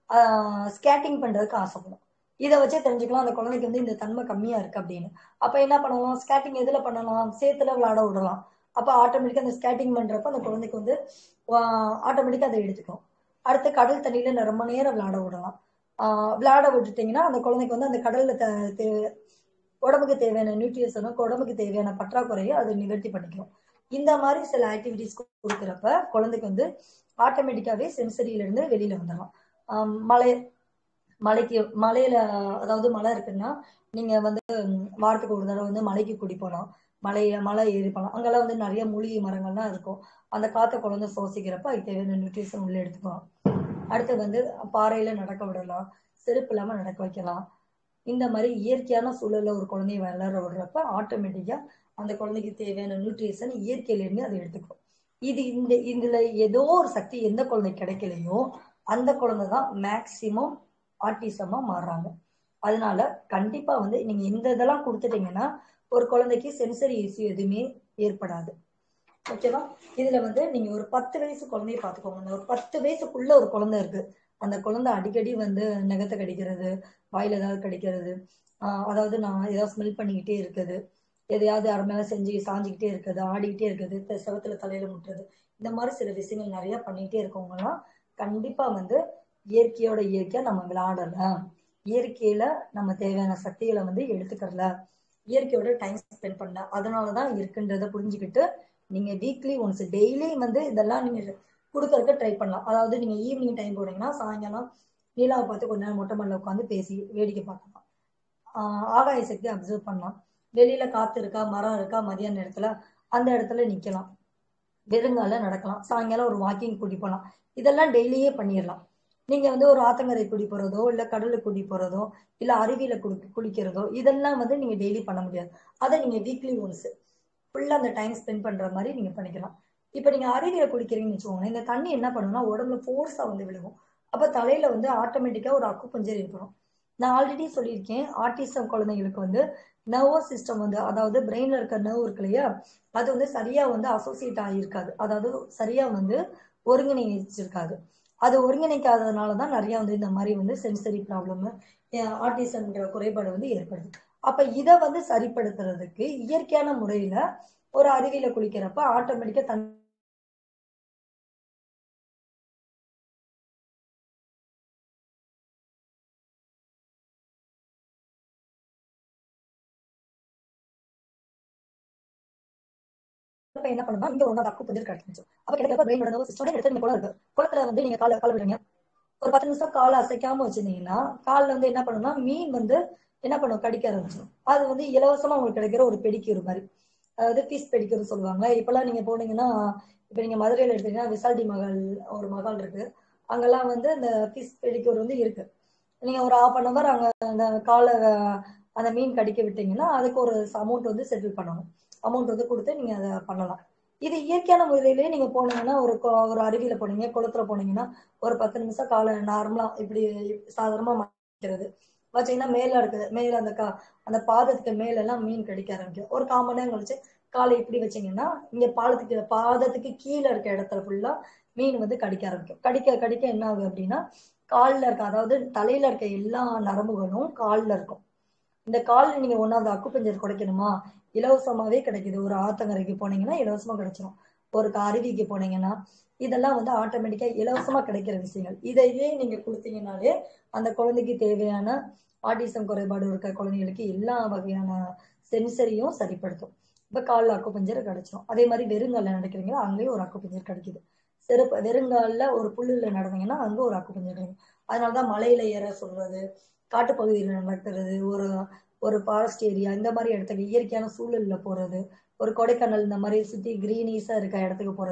ஸ்கேட்டிங் பண்றதுக்கு ஆசைப்படும் இதை வச்சே தெரிஞ்சுக்கலாம் அந்த குழந்தைக்கு வந்து இந்த தன்மை கம்மியா இருக்கு அப்படின்னு அப்ப என்ன பண்ணலாம் ஸ்கேட்டிங் எதுல பண்ணலாம் சேத்துல விளையாட விடலாம் அப்ப ஆட்டோமேட்டிக்கா அந்த ஸ்கேட்டிங் பண்றப்ப அந்த குழந்தைக்கு வந்து ஆட்டோமேட்டிக்கா அதை எடுத்துக்கும் அடுத்து கடல் தண்ணியில ரொம்ப நேரம் விளையாட விடலாம் ஆஹ் விளையாட விட்டுட்டீங்கன்னா அந்த குழந்தைக்கு வந்து அந்த கடல்ல த- தே- உடம்புக்கு தேவையான நியூட்ரியன்ஸனும் உடம்புக்கு தேவையான பற்றாக்குறையை அது நிவர்த்தி பண்ணிக்கும் இந்த மாதிரி சில ஆக்டிவிட்டிஸ் கொடுக்குறப்ப குழந்தைக்கு வந்து ஆட்டோமேட்டிக்காவே சென்சரியில இருந்து வெளியில வந்துடலாம் ஆஹ் மலை மலைக்கு மலையில அதாவது மலை இருக்குன்னா நீங்க வந்து ம், வாரத்துக்கு ஒரு தடவை வந்து மலைக்கு கூட்டி போகலாம் மலைய மலை ஏறி போகலாம் அங்கெல்லாம் வந்து நிறைய மூலிகை மரங்கள்லாம் இருக்கும் அந்த காத்த குழந்தை சுவாசிக்கிறப்ப அதுக்கு தேவையான நியூட்ரிஷன் உள்ள எடுத்துக்கலாம் அடுத்து வந்து பாறையில நடக்க விடலாம் செருப்பு இல்லாம நடக்க வைக்கலாம் இந்த மாதிரி இயற்கையான சூழல்ல ஒரு குழந்தைய வளர விடுறப்ப ஆட்டோமேட்டிக்கா அந்த குழந்தைக்கு தேவையான நியூட்ரிஷன் இயற்கையில இருந்து அதை எடுத்துக்கும் இது இந்த இதுல ஏதோ ஒரு சக்தி எந்த குழந்தை கிடைக்கலையோ அந்த குழந்தை தான் மேக்சிமம் ஆட்டிசமா மாறுறாங்க அதனால கண்டிப்பா வந்து நீங்க இந்த இதெல்லாம் கொடுத்துட்டீங்கன்னா ஒரு குழந்தைக்கு சென்சரி இஷ்யூ எதுவுமே ஏற்படாது ஓகேவா இதுல வந்து நீங்க ஒரு பத்து வயசு குழந்தைய பாத்துக்கோங்க அந்த ஒரு பத்து வயசுக்குள்ள ஒரு குழந்தை இருக்கு அந்த குழந்தை அடிக்கடி வந்து நகத்தை கடிக்கிறது வாயில ஏதாவது கடிக்கிறது ஆஹ் அதாவது நான் ஏதாவது ஸ்மெல் பண்ணிக்கிட்டே இருக்குது எதையாவது யார் மேல செஞ்சு சாஞ்சிக்கிட்டே இருக்குது ஆடிக்கிட்டே இருக்குது த- செவத்துல தலையில முட்டுறது இந்த மாதிரி சில விஷயங்கள் நிறைய பண்ணிக்கிட்டே இருக்கவங்க எல்லாம் கண்டிப்பா வந்து இயற்கையோட இயற்கையா நம்ம விளையாடல இயற்கையில நம்ம தேவையான சக்திகளை வந்து எடுத்துக்கறல இயற்கையோட டைம் ஸ்பெண்ட் பண்ணல அதனாலதான் இருக்குன்றத புரிஞ்சுக்கிட்டு நீங்க வீக்லி ஒன்ஸ் டெய்லி வந்து இதெல்லாம் நீங்க கொடுக்கறதுக்கு ட்ரை பண்ணலாம் அதாவது நீங்க ஈவினிங் டைம் போனீங்கன்னா சாயங்காலம் நீலாவை பார்த்து கொஞ்ச நேரம் மொட்டை மல்ல உட்காந்து பேசி வேடிக்கை பார்க்கலாம் ஆஹ் ஆகாய சக்தி அப்சர்வ் பண்ணலாம் வெளியில காத்து இருக்கா மரம் இருக்கா மதியான நேரத்துல அந்த இடத்துல நிக்கலாம் வெறுங்கால நடக்கலாம் சாயங்காலம் ஒரு வாக்கிங் கூட்டி போகலாம் இதெல்லாம் டெய்லியே பண்ணிடலாம் நீங்க வந்து ஒரு ஆத்தங்கரை குடி போறதோ இல்ல கடலுக்கு குடி போறதோ இல்ல அருவியில குடி குளிக்கிறதோ இதெல்லாம் வந்து நீங்க டெய்லி பண்ண முடியாது அதை நீங்க வீக்லி ஒன்ஸ் ஃபுல்லா அந்த டைம் ஸ்பெண்ட் பண்ற மாதிரி நீங்க பண்ணிக்கலாம் இப்ப நீங்க அருவியில குளிக்கிறீங்கன்னு வச்சுக்கோங்களேன் இந்த தண்ணி என்ன பண்ணும்னா உடம்புல ஃபோர்ஸா வந்து விழுகும் அப்ப தலையில வந்து ஆட்டோமேட்டிக்கா ஒரு அக்கு பஞ்சர் ஏற்படும் நான் ஆல்ரெடி சொல்லியிருக்கேன் ஆர்டிசம் குழந்தைங்களுக்கு வந்து நர்வஸ் சிஸ்டம் வந்து அதாவது பிரெயின்ல இருக்க நர்வ் இருக்கு இல்லையா அது வந்து சரியா வந்து அசோசியேட் ஆகியிருக்காது அதாவது சரியா வந்து ஒருங்கிணைச்சிருக்காது அது ஒருங்கிணைக்காததுனால தான் நிறைய வந்து இந்த மாதிரி வந்து சென்சரி ப்ராப்ளம் ஆர்டிசம்ன்ற குறைபாடு வந்து ஏற்படுது அப்ப இதை வந்து சரிப்படுத்துறதுக்கு இயற்கையான முறையில ஒரு அருவியில குளிக்கிறப்ப ஆட்டோமேட்டிக்கா தன் அப்ப என்ன பண்ணுமா இங்க ஒன்னா அக்கு புதிர் கிடைச்சிச்சு அப்ப கிடைக்கிறப்ப பிரெயின் நர்வஸ் சிஸ்டம் எடுத்து நீங்க குளம் இருக்கு குளத்துல வந்து நீங்க கால கால விடுறீங்க ஒரு பத்து நிமிஷம் காலை அசைக்காம வச்சிருந்தீங்கன்னா கால்ல வந்து என்ன பண்ணும்னா மீன் வந்து என்ன பண்ணும் கடிக்க ஆரம்பிச்சிடும் அது வந்து இலவசமா உங்களுக்கு கிடைக்கிற ஒரு பெடிக்யூர் மாதிரி அதாவது பீஸ் பெடிக்யூர் சொல்லுவாங்க இப்பெல்லாம் நீங்க போனீங்கன்னா இப்ப நீங்க மதுரையில எடுத்தீங்கன்னா விசால்டி மகால் ஒரு மகால் இருக்கு அங்கெல்லாம் வந்து அந்த பீஸ் பெடிக்யூர் வந்து இருக்கு நீங்க ஒரு ஹாஃப் அன் அவர் அங்க அந்த காலை அந்த மீன் கடிக்க விட்டீங்கன்னா அதுக்கு ஒரு அமௌண்ட் வந்து செட்டில் பண்ணணும் அமௌண்ட் வந்து கொடுத்து நீங்க அதை பண்ணலாம் இது இயற்கையான முறையிலேயே நீங்க போனீங்கன்னா ஒரு கொ- ஒரு அருவியில போனீங்க குளத்துல போனீங்கன்னா ஒரு பத்து நிமிஷம் காலை நார்மலா இப்படி சாதாரணமா மாட்டிக்கிறது வச்சீங்கன்னா மேல இருக்குது மேல அந்த கா அந்த பாதத்துக்கு மேல எல்லாம் மீன் கடிக்க ஆரம்பிக்கும் ஒரு கால் மணி நேரம் கழிச்சு காலை இப்படி வச்சீங்கன்னா இங்க பாலத்துக்கு பாதத்துக்கு கீழே இருக்க இடத்துல ஃபுல்லா மீன் வந்து கடிக்க ஆரம்பிக்கும் கடிக்க கடிக்க என்ன ஆகும் அப்படின்னா கால்ல இருக்க அதாவது தலையில இருக்க எல்லா நரம்புகளும் கால்ல இருக்கும் இந்த கால்ல நீங்க ஒன்னாவது அக்குப்பஞ்சர் குடைக்கணுமா இலவசமாவே கிடைக்குது ஒரு ஆத்தங்கரைக்கு போனீங்கன்னா இலவசமா கிடைச்சிரும் ஒரு க- அருவிக்கு போனீங்கன்னா இதெல்லாம் வந்து ஆட்டோமேட்டிக்கா இலவசமா கிடைக்கிற விஷயங்கள் இதையே நீங்க கொடுத்தீங்கனாலே அந்த குழந்தைக்கு தேவையான ஆட்டிசம் குறைபாடு இருக்க குழந்தைகளுக்கு எல்லா வகையான சென்சரியும் சரிப்படுத்தும் இப்ப கால்ல அக்குப்பஞ்சர் கிடைச்சிரும் அதே மாதிரி வெறுங்கால்ல நடக்கிறீங்களா அங்கேயும் ஒரு அக்குப்பஞ்சர் கிடைக்குது செருப்பு வெறுங்கால்ல ஒரு புல்லுல நடந்தீங்கன்னா அங்க ஒரு அக்குப்பஞ்சர் கிடைக்கும் அதனாலதான் மலையில ஏற சொல்றது காட்டுப்பகுதியில நடக்கிறது ஒரு ஒரு ஃபாரஸ்ட் ஏரியா இந்த மாதிரி இடத்துக்கு இயற்கையான சூழல்ல போறது ஒரு கொடைக்கானல் இந்த மாதிரி சுத்தி கிரீனீஸா இருக்க இடத்துக்கு போறது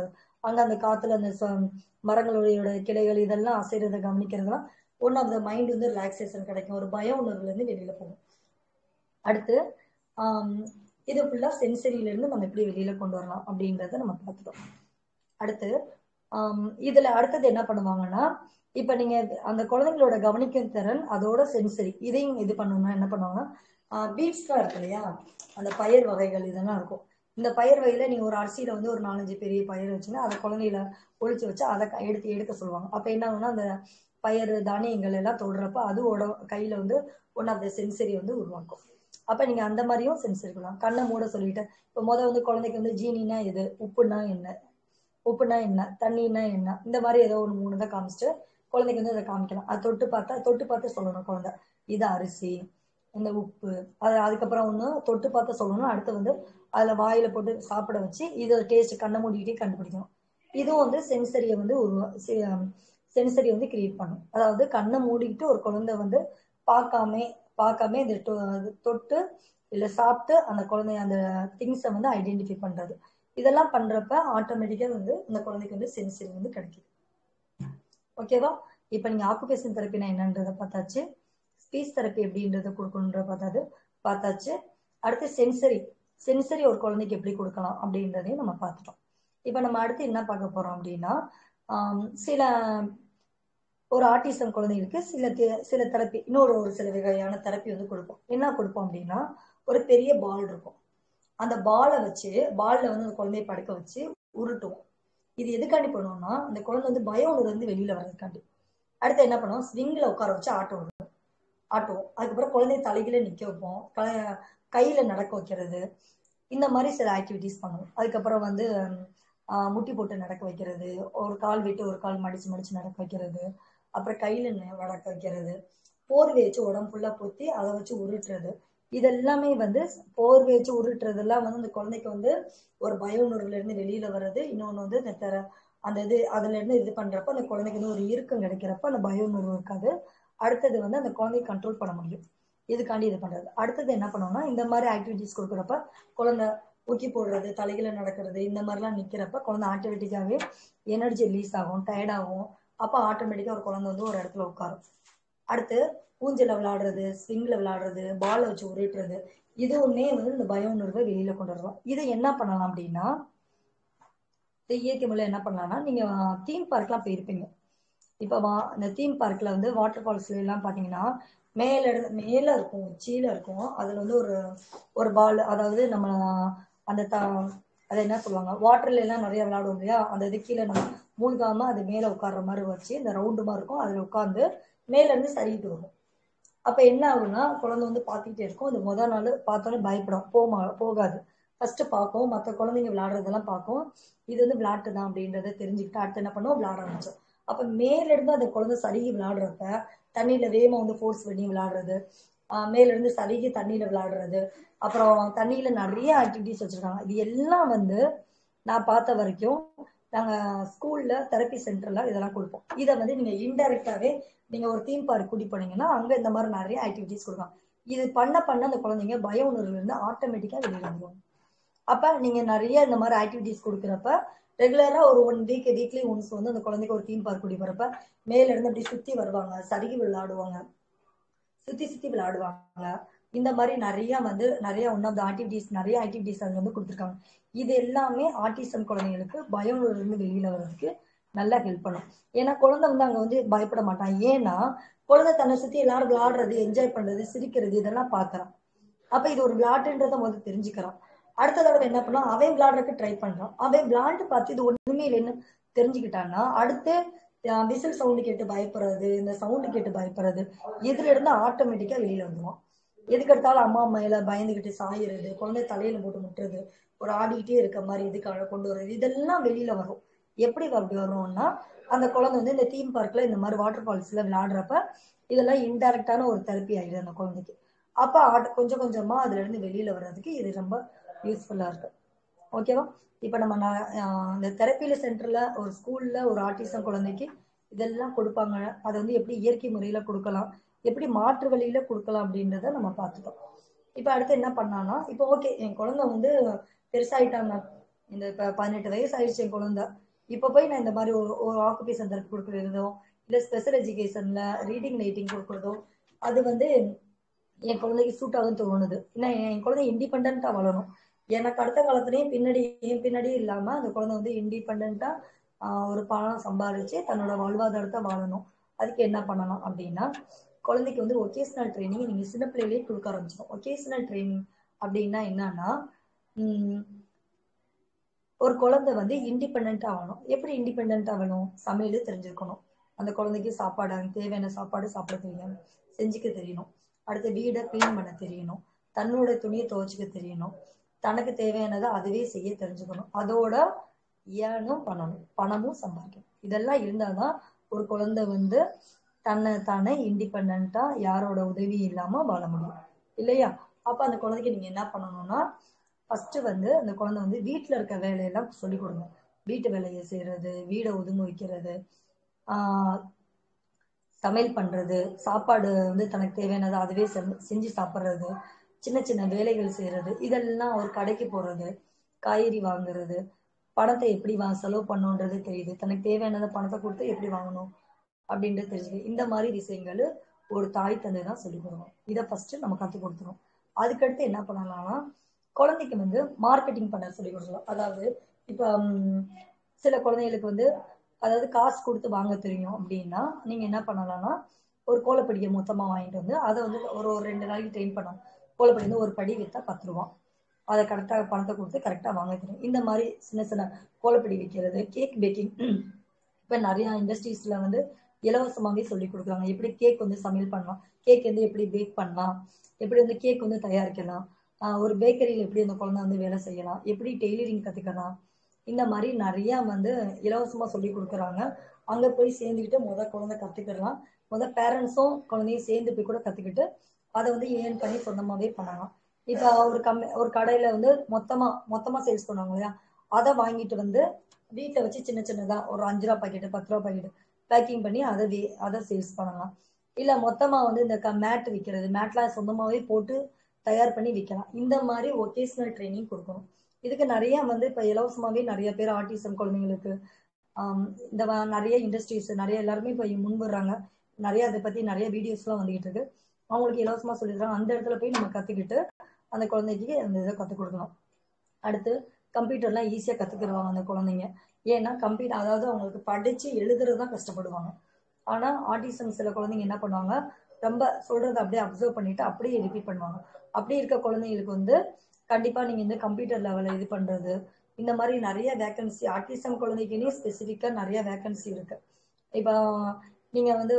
அங்க அந்த காத்துல அந்த ச- மரங்களுடைய கிளைகள் இதெல்லாம் அசைறதை கவனிக்கிறதுலாம் ஒன் ஆஃப் த மைண்ட் வந்து ரிலாக்ஸேஷன் கிடைக்கும் ஒரு பய உணர்வுல இருந்து வெளியில போகும் அடுத்து ஆம், இது ஃபுல்லா சென்சரியில இருந்து நம்ம எப்படி வெளியில கொண்டு வரலாம் அப்படின்றத நம்ம பார்த்துட்டோம் அடுத்து ஆம், இதுல அடுத்தது என்ன பண்ணுவாங்கன்னா இப்ப நீங்க அந்த குழந்தைங்களோட கவனிக்கும் திறன் அதோட சென்சரி இதையும் இது பண்ணணும்னா என்ன பண்ணுவாங்கன்னா பீட்ஸ்லாம் இருக்கு இல்லையா அந்த பயிர் வகைகள் இதெல்லாம் இருக்கும் இந்த பயிர் வகையில நீங்க ஒரு அரிசியில வந்து ஒரு நாலஞ்சு பெரிய பயிர் வச்சுன்னா அதை குழந்தையில ஒழிச்சு வச்சு அதை க- எடுத்து எடுக்க சொல்லுவாங்க அப்ப என்ன ஆகும்னா அந்த பயிர் தானியங்கள் எல்லாம் தொடுறப்ப அதுவோட கையில வந்து ஒன் ஆஃப் த சென்சரி வந்து உருவாக்கும் அப்ப நீங்க அந்த மாதிரியும் சென்சரி பண்ணலாம் கண்ணை மூட சொல்லிட்டு இப்ப முத வந்து குழந்தைக்கு வந்து ஜீனினா எது உப்புனா என்ன உப்புனா என்ன தண்ணினா என்ன இந்த மாதிரி ஏதோ ஒரு மூணு தான் காமிச்சிட்டு குழந்தைக்கு வந்து அதை காமிக்கலாம் அது தொட்டு பார்த்தா தொட்டு பார்த்து சொல்லணும் குழந்தை இது அரிசி இந்த உப்பு அது அதுக்கப்புறம் ஒன்று தொட்டு பார்த்து சொல்லணும் அடுத்து வந்து அதில் வாயில போட்டு சாப்பிட வச்சு இதை டேஸ்ட் கண்ணை மூடிக்கிட்டே கண்டுபிடிக்கணும் இதுவும் வந்து சென்சரியை வந்து உருவா சென்சரி வந்து கிரியேட் பண்ணும் அதாவது கண்ணை மூடிக்கிட்டு ஒரு குழந்தை வந்து பார்க்காம பார்க்காம இந்த தொ- அது தொட்டு இல்லை சாப்பிட்டு அந்த குழந்தை அந்த திங்ஸை வந்து ஐடென்டிஃபை பண்றது இதெல்லாம் பண்றப்ப ஆட்டோமேட்டிக்கா வந்து இந்த குழந்தைக்கு வந்து சென்சரி வந்து கிடைக்குது ஓகேவா இப்போ நீங்க ஆக்குபேஷன் தெரப்பினா என்னன்றதை பார்த்தாச்சு ஸ்பீச் தெரப்பி எப்படின்றத கொடுக்கணுன்றத பார்த்தாது பார்த்தாச்சு அடுத்து சென்சரி சென்சரி ஒரு குழந்தைக்கு எப்படி கொடுக்கலாம் அப்படின்றதையும் நம்ம பார்த்துட்டோம் இப்போ நம்ம அடுத்து என்ன பார்க்க போறோம் அப்படின்னா ஆம், சில ஒரு ஆட்டிசம் குழந்தைகளுக்கு சில தெ- சில தெரப்பி இன்னொரு ஒரு சில வகையான தெரப்பி வந்து கொடுப்போம் என்ன கொடுப்போம் அப்படின்னா ஒரு பெரிய பால் இருக்கும் அந்த பாலை வச்சு பால்ல வந்து அந்த குழந்தைய படுக்க வச்சு உருட்டுவோம் இது எதுக்காண்டி பண்ணுவோம்னா அந்த குழந்தை வந்து பய உணர்வு வந்து வெளியில வர்றதுக்காண்டி அடுத்து என்ன பண்ணுவோம் ஸ்விங்ல உட்கார வச்சு ஆட்டுவோம் ஆட்டுவோம் அதுக்கப்புறம் குழந்தைய தலைகீழ நிக்க வைப்போம் க- கையில நடக்க வைக்கிறது இந்த மாதிரி சில ஆக்டிவிட்டிஸ் பண்ணுவோம் அதுக்கப்புறம் வந்து ஆஹ், முட்டி போட்டு நடக்க வைக்கிறது ஒரு கால் விட்டு ஒரு கால் மடிச்சு மடிச்சு நடக்க வைக்கிறது அப்புறம் கையில ந- நடக்க வைக்கிறது போர்வை வச்சு உடம்பு ஃபுல்லா பொத்தி அதை வச்சு உருட்டுறது இதெல்லாமே வந்து போர்வை வச்சு உருட்டுறதெல்லாம் வந்து அந்த குழந்தைக்கு வந்து ஒரு பய உணர்வுல இருந்து வெளியில வர்றது இன்னொன்னு வந்து இந்த தெர அந்த இது அதுல இருந்து இது பண்றப்ப அந்த குழந்தைக்கு வந்து ஒரு இறுக்கம் கிடைக்கிறப்ப அந்த பய உணர்வு இருக்காது அடுத்தது வந்து அந்த குழந்தைய கண்ட்ரோல் பண்ண முடியும் இதுக்காண்டி இது பண்றது அடுத்தது என்ன பண்ணோம்னா இந்த மாதிரி ஆக்டிவிட்டிஸ் கொடுக்குறப்ப குழந்தை ஊக்கி போடுறது தலைகீழ நடக்கிறது இந்த மாதிரிலாம் நிக்கிறப்ப குழந்தை ஆட்டோமேட்டிக்காவே எனர்ஜி ரிலீஸ் ஆகும் டயர்ட் ஆகும் அப்ப ஆட்டோமேட்டிக்கா ஒரு குழந்தை வந்து ஒரு இடத்துல உட்காரும் அடுத்து ஊஞ்சல விளையாடுறது ஸ்விங்ல விளையாடுறது பாலை வச்சு உருட்டுறது இதுவுமே வந்து இந்த பய உணர்வை வெளியில கொண்டு வரலாம் இதை என்ன பண்ணலாம் அப்படின்னா இந்த இயற்கை முறையில் என்ன பண்ணலாம்னா நீங்க தீம் பார்க்லாம் போயிருப்பீங்க இப்போ வா இந்த தீம் பார்க்ல வந்து வாட்டர் ஃபால்ஸ்ல எல்லாம் பாத்தீங்கன்னா மேல இருந்து மேல இருக்கும் உச்சியில இருக்கும் அதுல வந்து ஒரு ஒரு பால் அதாவது நம்ம அந்த த அதை என்ன சொல்லுவாங்க வாட்டர்ல எல்லாம் நிறைய விளையாடுவோம் இல்லையா அந்த இது கீழே நம்ம மூழ்காம அது மேல உட்கார்ற மாதிரி வச்சு இந்த ரவுண்டு மாதிரி இருக்கும் அதுல உட்கார்ந்து மேல இருந்து சரிக்கிட்டு வரும் அப்ப என்ன ஆகும்னா குழந்தை வந்து பார்த்துக்கிட்டே இருக்கும் இந்த முத நாள் பார்த்தோன்னே பயப்படும் போமா போகாது ஃபர்ஸ்ட் பார்க்கும் மற்ற குழந்தைங்க விளையாடுறதெல்லாம் பார்க்கும் இது வந்து விளையாட்டு தான் அப்படின்றத தெரிஞ்சுக்கிட்டு அடுத்து என்ன பண்ணுவோம் விளையாட ஆரம்பிச்சோம் அப்ப மேல இருந்து அந்த குழந்தை சருகி விளையாடுறப்ப தண்ணியில வேகமா வந்து ஃபோர்ஸ் பண்ணி விளையாடுறது ஆஹ் மேல இருந்து சருகி தண்ணியில விளையாடுறது அப்புறம் தண்ணியில நிறைய ஆக்டிவிட்டிஸ் வச்சிருக்காங்க இது எல்லாம் வந்து நான் பார்த்த வரைக்கும் நாங்க ஸ்கூல்ல தெரப்பி சென்டர்ல இதெல்லாம் கொடுப்போம் இதை வந்து நீங்க இன்டைரக்டாவே நீங்க ஒரு தீம் பார்க் கூட்டி போனீங்கன்னா அங்க இந்த மாதிரி நிறைய ஆக்டிவிட்டிஸ் கொடுக்கலாம் இது பண்ண பண்ண அந்த குழந்தைங்க பய உணர்வுல இருந்து ஆட்டோமேட்டிக்கா வெளியில வந்துருவாங்க அப்ப நீங்க நிறைய இந்த மாதிரி ஆக்டிவிட்டிஸ் கொடுக்குறப்ப ரெகுலரா ஒரு ஒன் வீக் வீக்லி ஒன்ஸ் வந்து அந்த குழந்தைக்கு ஒரு தீம் பார்க் கூட்டி போறப்ப மேல இருந்து அப்படி சுத்தி வருவாங்க சருகி விளையாடுவாங்க சுத்தி சுத்தி விளையாடுவாங்க இந்த மாதிரி நிறைய வந்து நிறைய ஒன் ஆஃப் த ஆக்டிவிட்டிஸ் நிறைய ஆக்டிவிட்டிஸ் அது வந்து கொடுத்துருக்காங்க இது எல்லாமே ஆட்டிசம் குழந்தைங்களுக்கு பயம் இருந்து வெளியில வர்றதுக்கு நல்லா ஹெல்ப் பண்ணும் ஏன்னா குழந்தை வந்து அங்க வந்து பயப்பட மாட்டான் ஏன்னா குழந்தை தன்னை சுத்தி எல்லாரும் விளையாடுறது என்ஜாய் பண்றது சிரிக்கிறது இதெல்லாம் பாக்குறான் அப்ப இது ஒரு விளையாட்டுன்றத முதல்ல தெரிஞ்சுக்கிறான் அடுத்த தடவை என்ன பண்ணான் அவன் விளையாடுறதுக்கு ட்ரை பண்றான் அவன் விளையாண்டு பார்த்து இது ஒண்ணுமே இல்லைன்னு தெரிஞ்சுக்கிட்டான்னா அடுத்து விசில் சவுண்டு கேட்டு பயப்படுறது இந்த சவுண்டு கேட்டு பயப்படுறது இதுல இருந்து ஆட்டோமேட்டிக்கா வெளியில வந்துருவான் எதுக்கு எடுத்தாலும் அம்மா மேல பயந்துகிட்டு சாயிறது குழந்தை தலையில போட்டு முட்டுறது ஒரு ஆடிக்கிட்டே இருக்க மாதிரி இதுக்காக கொண்டு வர்றது இதெல்லாம் வெளியில வரும் எப்படி அப்படி வரும்னா அந்த குழந்தை வந்து இந்த தீம் பார்க்ல இந்த மாதிரி வாட்டர் ஃபால்ஸ்ல விளையாடுறப்ப இதெல்லாம் இன்டைரக்டான ஒரு தெரப்பி ஆயிடுது அந்த குழந்தைக்கு அப்ப ஆட்ட கொஞ்சம் கொஞ்சமா அதுல இருந்து வெளியில வர்றதுக்கு இது ரொம்ப யூஸ்ஃபுல்லா இருக்கு ஓகேவா இப்ப நம்ம ந- ஆஹ் இந்த தெரப்பியில சென்டர்ல ஒரு ஸ்கூல்ல ஒரு ஆட்டிசம் குழந்தைக்கு இதெல்லாம் கொடுப்பாங்க அதை வந்து எப்படி இயற்கை முறையில கொடுக்கலாம் எப்படி மாற்று வழியில கொடுக்கலாம் அப்படின்றத நம்ம பார்த்துட்டோம் இப்ப அடுத்து என்ன பண்ணான்னா இப்போ ஓகே என் குழந்தை வந்து பெருசாயிட்டாங்க இந்த இப்ப பதினெட்டு வயசு ஆயிடுச்சு என் குழந்தை இப்போ போய் நான் இந்த மாதிரி ஒரு ஒரு ஆக்குபேஷன் தெரப்பி கொடுக்குறதோ இல்லை ஸ்பெஷல் எஜுகேஷன்ல ரீடிங் ரைட்டிங் கொடுக்குறதோ அது வந்து என் குழந்தைக்கு சூட் ஆகும் தோணுது ஏன்னா என் குழந்தை இண்டிபெண்டா வளரும் எனக்கு அடுத்த காலத்துலயும் பின்னாடி என் பின்னாடி இல்லாம அந்த குழந்தை வந்து இண்டிபெண்டா ஒரு பணம் சம்பாதிச்சு தன்னோட வாழ்வாதாரத்தை வாழணும் அதுக்கு என்ன பண்ணலாம் அப்படின்னா குழந்தைக்கு வந்து ஒகேஷனல் ட்ரைனிங் நீங்க சின்ன பிள்ளையிலேயே கொடுக்க ஆரம்பிச்சிடும் ஒகேஷனல் ட்ரைனிங் அப்படின்னா என்னன்னா உம் ஒரு குழந்தை வந்து இண்டிபெண்ட் ஆகணும் எப்படி இண்டிபெண்ட் ஆகணும் சமையல் தெரிஞ்சிருக்கணும் அந்த குழந்தைக்கு சாப்பாடு அதுக்கு தேவையான சாப்பாடு சாப்பிட தெரியணும் செஞ்சுக்க தெரியணும் அடுத்து வீடை க்ளீன் பண்ண தெரியணும் தன்னோட துணியை துவைச்சிக்க தெரியணும் தனக்கு தேவையானதை அதுவே செய்ய தெரிஞ்சுக்கணும் அதோட ஏனும் பண்ணணும் பணமும் சம்பாதிக்கணும் இதெல்லாம் இருந்தாதான் ஒரு குழந்தை வந்து தன்னை தானே இண்டிபெண்டா யாரோட உதவி இல்லாம வாழ முடியும் இல்லையா அப்ப அந்த குழந்தைக்கு நீங்க என்ன பண்ணணும்னா ஃபர்ஸ்ட் வந்து அந்த குழந்தை வந்து வீட்டுல இருக்க வேலையெல்லாம் சொல்லி கொடுங்க வீட்டு வேலையை செய்யறது வீடை ஒதுங்க வைக்கிறது ஆஹ் சமையல் பண்றது சாப்பாடு வந்து தனக்கு தேவையானதை அதுவே செஞ்சு சாப்பிட்றது சின்ன சின்ன வேலைகள் செய்யறது இதெல்லாம் ஒரு கடைக்கு போறது காய்கறி வாங்குறது பணத்தை எப்படி வா செலவு பண்ணுன்றது தெரியுது தனக்கு தேவையானதை பணத்தை கொடுத்து எப்படி வாங்கணும் அப்படின்றது தெரியுது இந்த மாதிரி விஷயங்கள் ஒரு தாய் தந்தை தான் சொல்லிக் கொடுக்கணும் இதை ஃபர்ஸ்ட் நம்ம கற்றுக் கொடுத்துரும் அதுக்கடுத்து என்ன பண்ணலாம்னா குழந்தைக்கு வந்து மார்க்கெட்டிங் பண்ண சொல்லி கொடுக்கலாம் அதாவது இப்போ சில குழந்தைகளுக்கு வந்து அதாவது காசு கொடுத்து வாங்க தெரியும் அப்படின்னா நீங்க என்ன பண்ணலாம்னா ஒரு கோலப்படியை மொத்தமாக வாங்கிட்டு வந்து அதை வந்து ஒரு ஒரு ரெண்டு நாளைக்கு ட்ரெயின் பண்ணணும் கோலப்படி வந்து ஒரு படி விற்றா பத்து ரூபா அதை கரெக்டாக பணத்தை கொடுத்து கரெக்டாக வாங்க தெரியும் இந்த மாதிரி சின்ன சின்ன கோலப்படி விற்கிறது கேக் பேக்கிங் இப்போ நிறையா இண்டஸ்ட்ரீஸில் வந்து இலவசமாகவே சொல்லி கொடுக்குறாங்க எப்படி கேக் வந்து சமையல் பண்ணலாம் கேக் வந்து எப்படி பேக் பண்ணலாம் எப்படி வந்து கேக் வந்து தயாரிக்கலாம் ஒரு பேக்கரியில் எப்படி அந்த குழந்தை வந்து வேலை செய்யலாம் எப்படி டெய்லரிங் கற்றுக்கலாம் இந்த மாதிரி நிறைய வந்து இலவசமாக சொல்லி கொடுக்குறாங்க அங்கே போய் சேர்ந்துக்கிட்டு முத குழந்தை கற்றுக்கிடலாம் முத பேரண்ட்ஸும் குழந்தையும் சேர்ந்து போய் கூட கற்றுக்கிட்டு அதை வந்து ஏர்ன் பண்ணி சொந்தமாகவே பண்ணலாம் இப்போ ஒரு கம்மி ஒரு கடையில் வந்து மொத்தமாக மொத்தமாக சேல்ஸ் பண்ணுவாங்க இல்லையா அதை வாங்கிட்டு வந்து வீட்டில் வச்சு சின்ன சின்னதாக ஒரு அஞ்சு ரூபா பாக்கெட்டு பத்து ரூபா பாக்கெட்டு பேக்கிங் பண்ணி அதை வே அதை சேல்ஸ் பண்ணலாம் இல்லை மொத்தமாக வந்து இந்த க மேட் விற்கிறது மேட்லாம் சொந்தமாகவே போட்டு தயார் பண்ணி விற்கலாம் இந்த மாதிரி ஒகேஷனல் ட்ரைனிங் கொடுக்கணும் இதுக்கு நிறைய வந்து இப்போ இலவசமாகவே நிறைய பேர் ஆர்டிசம் குழந்தைங்களுக்கு இந்த நிறைய இண்டஸ்ட்ரீஸ் நிறைய எல்லாருமே இப்போ முன் வர்றாங்க நிறைய அதை பற்றி நிறைய வீடியோஸ்லாம் வந்துகிட்டு இருக்கு அவங்களுக்கு இலவசமாக சொல்லிடுறாங்க அந்த இடத்துல போய் நம்ம கற்றுக்கிட்டு அந்த குழந்தைக்கு அந்த இதை கற்றுக் கொடுக்கலாம் அடுத்து கம்ப்யூட்டர்லாம் ஈஸியாக கற்றுக்கிடுவாங்க அந்த குழந்தைங்க ஏன்னா கம்ப்யூட்டர் அதாவது அவங்களுக்கு படித்து எழுதுறது தான் கஷ்டப்படுவாங்க ஆனால் ஆர்டிசம் சில குழந்தைங்க என்ன பண்ணுவாங்க ரொம்ப சொல்கிறத அப்படியே அப்சர்வ் பண்ணிட்டு அப்படியே ரிப்பீட் பண்ணுவாங்க அப்படி இருக்க குழந்தைங்களுக்கு வந்து கண்டிப்பாக நீங்கள் இந்த கம்ப்யூட்டர் லெவலில் இது பண்ணுறது இந்த மாதிரி நிறைய வேக்கன்சி ஆர்டிசம் குழந்தைக்குன்னே ஸ்பெசிஃபிக்காக நிறைய வேக்கன்சி இருக்கு இப்போ நீங்கள் வந்து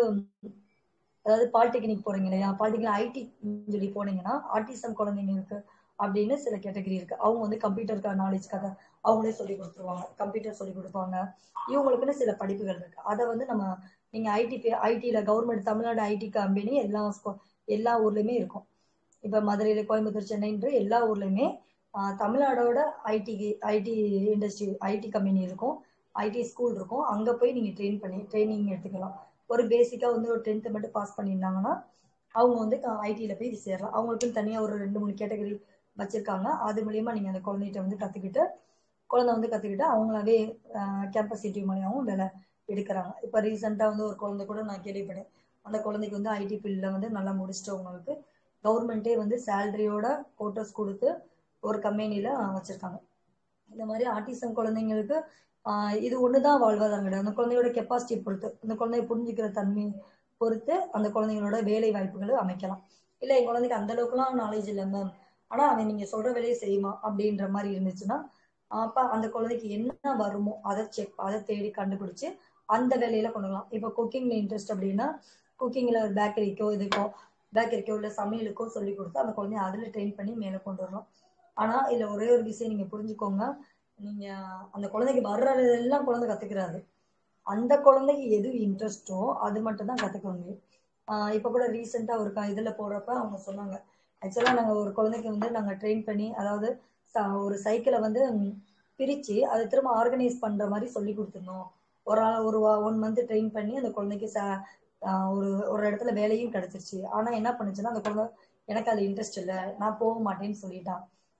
அதாவது பாலிடெக்னிக் போறீங்க இல்லையா பாலிடெக்னிக் ஐடி சொல்லி போனீங்கன்னா ஆர்டிசம் குழந்தைங்களுக்கு அப்படின்னு சில கேட்டகரி இருக்கு அவங்க வந்து கம்ப்யூட்டர் நாலேஜ்க்காக அவங்களே சொல்லி கொடுத்துருவாங்க கம்ப்யூட்டர் சொல்லி கொடுப்பாங்க இவங்களுக்குன்னு சில படிப்புகள் இருக்கு அதை வந்து நம்ம நீங்க ஐடி ஐடியில கவர்மெண்ட் தமிழ்நாடு ஐடி கம்பெனி எல்லா எல்லா ஊர்லயுமே இருக்கும் இப்ப மதுரையில கோயம்புத்தூர் சென்னைன்ற எல்லா ஊர்லயுமே தமிழ்நாடோட IT IT industry IT company இருக்கும் ஐடி ஸ்கூல் இருக்கும் அங்க போய் நீங்க ட்ரெயின் பண்ணி ட்ரைனிங் எடுத்துக்கலாம் ஒரு பேசிக்கா வந்து ஒரு டென்த்து மட்டும் பாஸ் பண்ணியிருந்தாங்கன்னா அவங்க வந்து ஐடியில போய் சேரலாம் அவங்களுக்குன்னு தனியா ஒரு ரெண்டு மூணு கேட்டகரி வச்சிருக்காங்க அது மூலியமா நீங்க அந்த குழந்தைகிட்ட வந்து கத்துக்கிட்டு குழந்தை வந்து கத்துக்கிட்டு அவங்களாவே கேம்பஸ் இன்டர்வியூ மூலியமாவும் வேலை எடுக்கிறாங்க இப்போ ரீசெண்டாக வந்து ஒரு குழந்தை கூட நான் கேள்விப்பட்டேன் அந்த குழந்தைக்கு வந்து ஐடி ஃபீல்டில் வந்து நல்லா முடிச்சிட்டவங்களுக்கு கவர்மெண்ட்டே வந்து சேலரியோட கோட்டர்ஸ் கொடுத்து ஒரு கம்பெனியில் வச்சுருக்காங்க இந்த மாதிரி ஆர்டிசம் குழந்தைங்களுக்கு இது ஒன்று தான் வாழ்வாதாரம் கிடையாது அந்த குழந்தையோட கெப்பாசிட்டி பொறுத்து அந்த குழந்தைய புரிஞ்சுக்கிற தன்மை பொறுத்து அந்த குழந்தைங்களோட வேலை வாய்ப்புகளை அமைக்கலாம் இல்லை என் குழந்தைக்கு அந்த அளவுக்குலாம் நாலேஜ் இல்லை மேம் ஆனால் அவன் நீங்கள் சொல்கிற வேலையை செய்யுமா அப்படின்ற மாதிரி இருந்துச்சுன்னா அப்போ அந்த குழந்தைக்கு என்ன வருமோ அதை செக் அதை தேடி கண்டுபிடிச்சு அந்த வேலையில கொண்டு வரலாம் இப்போ குக்கிங்ல இன்ட்ரெஸ்ட் அப்படின்னா குக்கிங்ல பேக்கரிக்கோ இதுக்கோ பேக்கரிக்கோ இல்லை சமையலுக்கோ சொல்லி கொடுத்து அந்த குழந்தைய அதில் ட்ரெயின் பண்ணி மேலே கொண்டு வரலாம் ஆனால் இதில் ஒரே ஒரு விஷயம் நீங்கள் புரிஞ்சுக்கோங்க நீங்கள் அந்த குழந்தைக்கு வர்றதெல்லாம் குழந்தை கற்றுக்கிறாரு அந்த குழந்தைக்கு எது இன்ட்ரெஸ்ட்டோ அது மட்டும் தான் கற்றுக்க முடியும் இப்போ கூட ரீசெண்டாக ஒரு இதில் போடுறப்ப அவங்க சொன்னாங்க ஆக்சுவலாக நாங்கள் ஒரு குழந்தைக்கு வந்து நாங்கள் ட்ரெயின் பண்ணி அதாவது ஒரு சைக்கிளை வந்து பிரித்து அதை திரும்ப ஆர்கனைஸ் பண்ணுற மாதிரி சொல்லி கொடுத்துருந்தோம் ஒரு ஆள் ஒரு ஒன் மந்த் ட்ரெயின் பண்ணி அந்த குழந்தைக்கு ச ஒரு ஒரு இடத்துல வேலையும் கிடைச்சிருச்சு ஆனால் என்ன பண்ணுச்சுன்னா அந்த குழந்தை எனக்கு அதில் இன்ட்ரெஸ்ட் இல்லை நான் போக மாட்டேன்னு சொல்லிட்டான்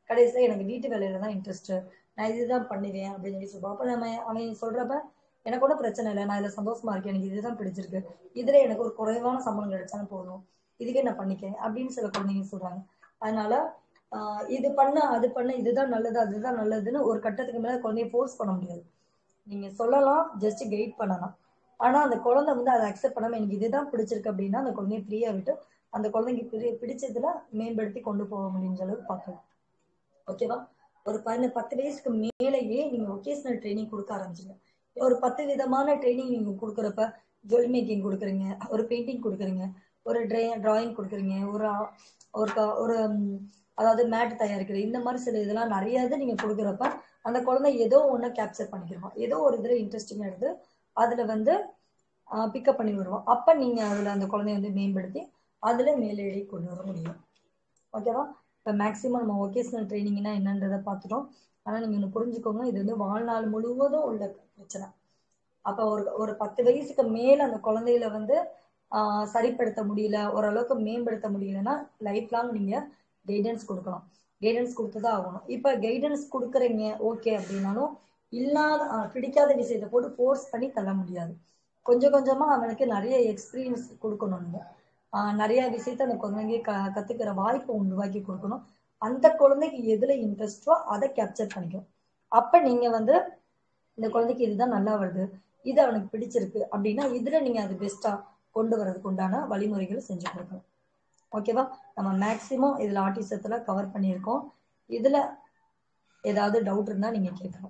கடைசியில் எனக்கு வீட்டு வேலையில தான் இன்ட்ரெஸ்ட் நான் இதுதான் பண்ணுவேன் அப்படின்னு சொல்லி சொல்லுவான் அப்போ நம்ம அவன் சொல்றப்ப எனக்கு ஒன்றும் பிரச்சனை இல்லை நான் இதில் சந்தோஷமா இருக்கேன் எனக்கு இதுதான் பிடிச்சிருக்கு இதுல எனக்கு ஒரு குறைவான சம்பளம் கிடைச்சாலும் போதும் இதுக்கே நான் பண்ணிக்கிறேன் அப்படின்னு சில குழந்தைங்க சொல்றாங்க அதனால ஆஹ் இது பண்ண அது பண்ண இதுதான் நல்லது அதுதான் நல்லதுன்னு ஒரு கட்டத்துக்கு மேல குழந்தைய ஃபோர்ஸ் பண்ண முடியாது நீங்க சொல்லலாம் ஜஸ்ட் கைட் பண்ணலாம் ஆனா அந்த குழந்தை வந்து அதை அக்செப்ட் பண்ணாம எனக்கு இதுதான் பிடிச்சிருக்கு அப்படின்னா அந்த குழந்தைய ஃப்ரீயா விட்டு அந்த குழந்தைக்கு பிடி பிடிச்சதுல மேம்படுத்தி கொண்டு போக முடிஞ்ச அளவுக்கு பார்க்கலாம் ஓகேவா ஒரு பதின பத்து வயசுக்கு மேலேயே நீங்க ஒகேஷனல் ட்ரைனிங் கொடுக்க ஆரம்பிச்சிங்க ஒரு பத்து விதமான ட்ரைனிங் நீங்க கொடுக்குறப்ப ஜுவல் மேக்கிங் கொடுக்குறீங்க ஒரு பெயிண்டிங் கொடுக்குறீங்க ஒரு ட்ரை டிராயிங் கொடுக்குறீங்க ஒரு ஆ- ஒரு க- ஒரு ம், அதாவது மேட் தயாரிக்கிறது இந்த மாதிரி சில இதெல்லாம் நிறைய இது நீங்க கொடுக்குறப்ப அந்த குழந்தை ஏதோ ஒன்று கேப்சர் பண்ணிக்கிறோம் ஏதோ ஒரு இதில் இன்ட்ரெஸ்டிங்காக எடுத்து அதுல வந்து பிக்கப் பண்ணி வருவோம் அப்ப நீங்க அதுல அந்த குழந்தைய வந்து மேம்படுத்தி அதுல மேலேறி கொண்டு வர முடியும் ஓகேவா இப்போ மேக்ஸிமம் நம்ம ஒகேஷனல் ட்ரைனிங்னா என்னன்றதை பார்த்துட்டோம் ஆனால் நீங்கள் ஒன்று புரிஞ்சுக்கோங்க இது வந்து வாழ்நாள் முழுவதும் உள்ள பிரச்சனை அப்போ ஒரு ஒரு பத்து வயசுக்கு மேல அந்த குழந்தையில வந்து ஆஹ் சரிப்படுத்த முடியல ஓரளவுக்கு மேம்படுத்த முடியலன்னா லைஃப் லாங் நீங்க கைடன்ஸ் கொடுக்கணும் கைடன்ஸ் கொடுத்து தான் ஆகணும் இப்போ கைடன்ஸ் கொடுக்குறீங்க ஓகே அப்படின்னாலும் இல்லாத ஆஹ் பிடிக்காத விஷயத்தை போட்டு ஃபோர்ஸ் பண்ணி தள்ள முடியாது கொஞ்சம் கொஞ்சமா அவனுக்கு நிறைய எக்ஸ்பீரியன்ஸ் கொடுக்கணும் நீங்க ஆஹ் நிறைய விஷயத்த அந்த குழந்தைங்க க கத்துக்கிற வாய்ப்பை உருவாக்கி கொடுக்கணும் அந்த குழந்தைக்கு எதுல இன்ட்ரெஸ்டோ அதை கேப்சர் பண்ணிக்கும் அப்ப நீங்க வந்து இந்த குழந்தைக்கு இதுதான் நல்லா வருது இது அவனுக்கு பிடிச்சிருக்கு அப்படின்னா இதுல நீங்க அது பெஸ்டா கொண்டு வரதுக்கு உண்டான வழிமுறைகள் செஞ்சு கொடுக்கணும் ஓகேவா நம்ம மேக்சிமம் இதுல ஆர்டிசத்துல கவர் பண்ணியிருக்கோம் இதுல ஏதாவது டவுட் இருந்தா நீங்க கேட்கணும்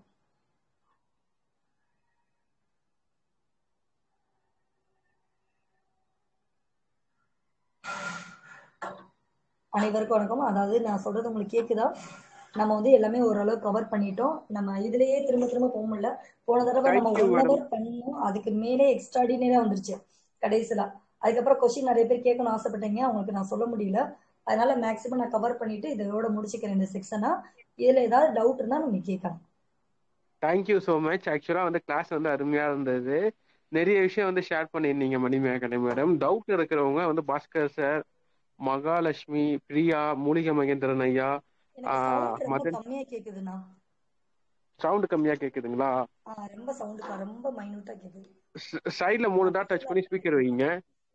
அனைவருக்கும் வணக்கம் அதாவது நான் சொல்றது உங்களுக்கு கேக்குதா நம்ம வந்து எல்லாமே ஓரளவு கவர் பண்ணிட்டோம் நம்ம இதுலயே திரும்ப திரும்ப போக முடியல போன தடவை நம்ம Thank you, one madam. Hour பண்ணோம் அதுக்கு மேலே எக்ஸ்ட்ராடினரியா வந்துருச்சு கடைசியில அதுக்கப்புறம் கொஸ்டின் நிறைய பேர் கேட்கணும்னு ஆசைப்பட்டீங்க அவங்களுக்கு நான் சொல்ல முடியல அதனால மேக்ஸிமம் நான் கவர் பண்ணிட்டு இதோட முடிச்சுக்கிறேன் இந்த செக்ஷனா இதுல ஏதாவது டவுட் இருந்தா நீங்க கேட்கலாம் தேங்க்யூ ஸோ மச் ஆக்சுவலாக வந்து கிளாஸ் வந்து அருமையாக இருந்தது நிறைய விஷயம் வந்து ஷேர் பண்ணியிருந்தீங்க மணிமேகலை மேடம் டவுட் இருக்கிறவங்க வந்து பாஸ்கர் சார் மகாலட்சுமி பிரியா மூலிகை மகேந்திரன் ஐயா எனக்கு சவுண்ட் ரொம்ப மதன் கம்மியா கேக்குதுண்ணா சவுண்டு கம்மியாக கேட்குதுங்களா ஆஹ் ரொம்ப சவுண்ட் ரொம்ப மைனூட்டா கேக்குது சைடில் மூணு தான் டச் பண்ணி ஸ்பீக்கர் வைங்க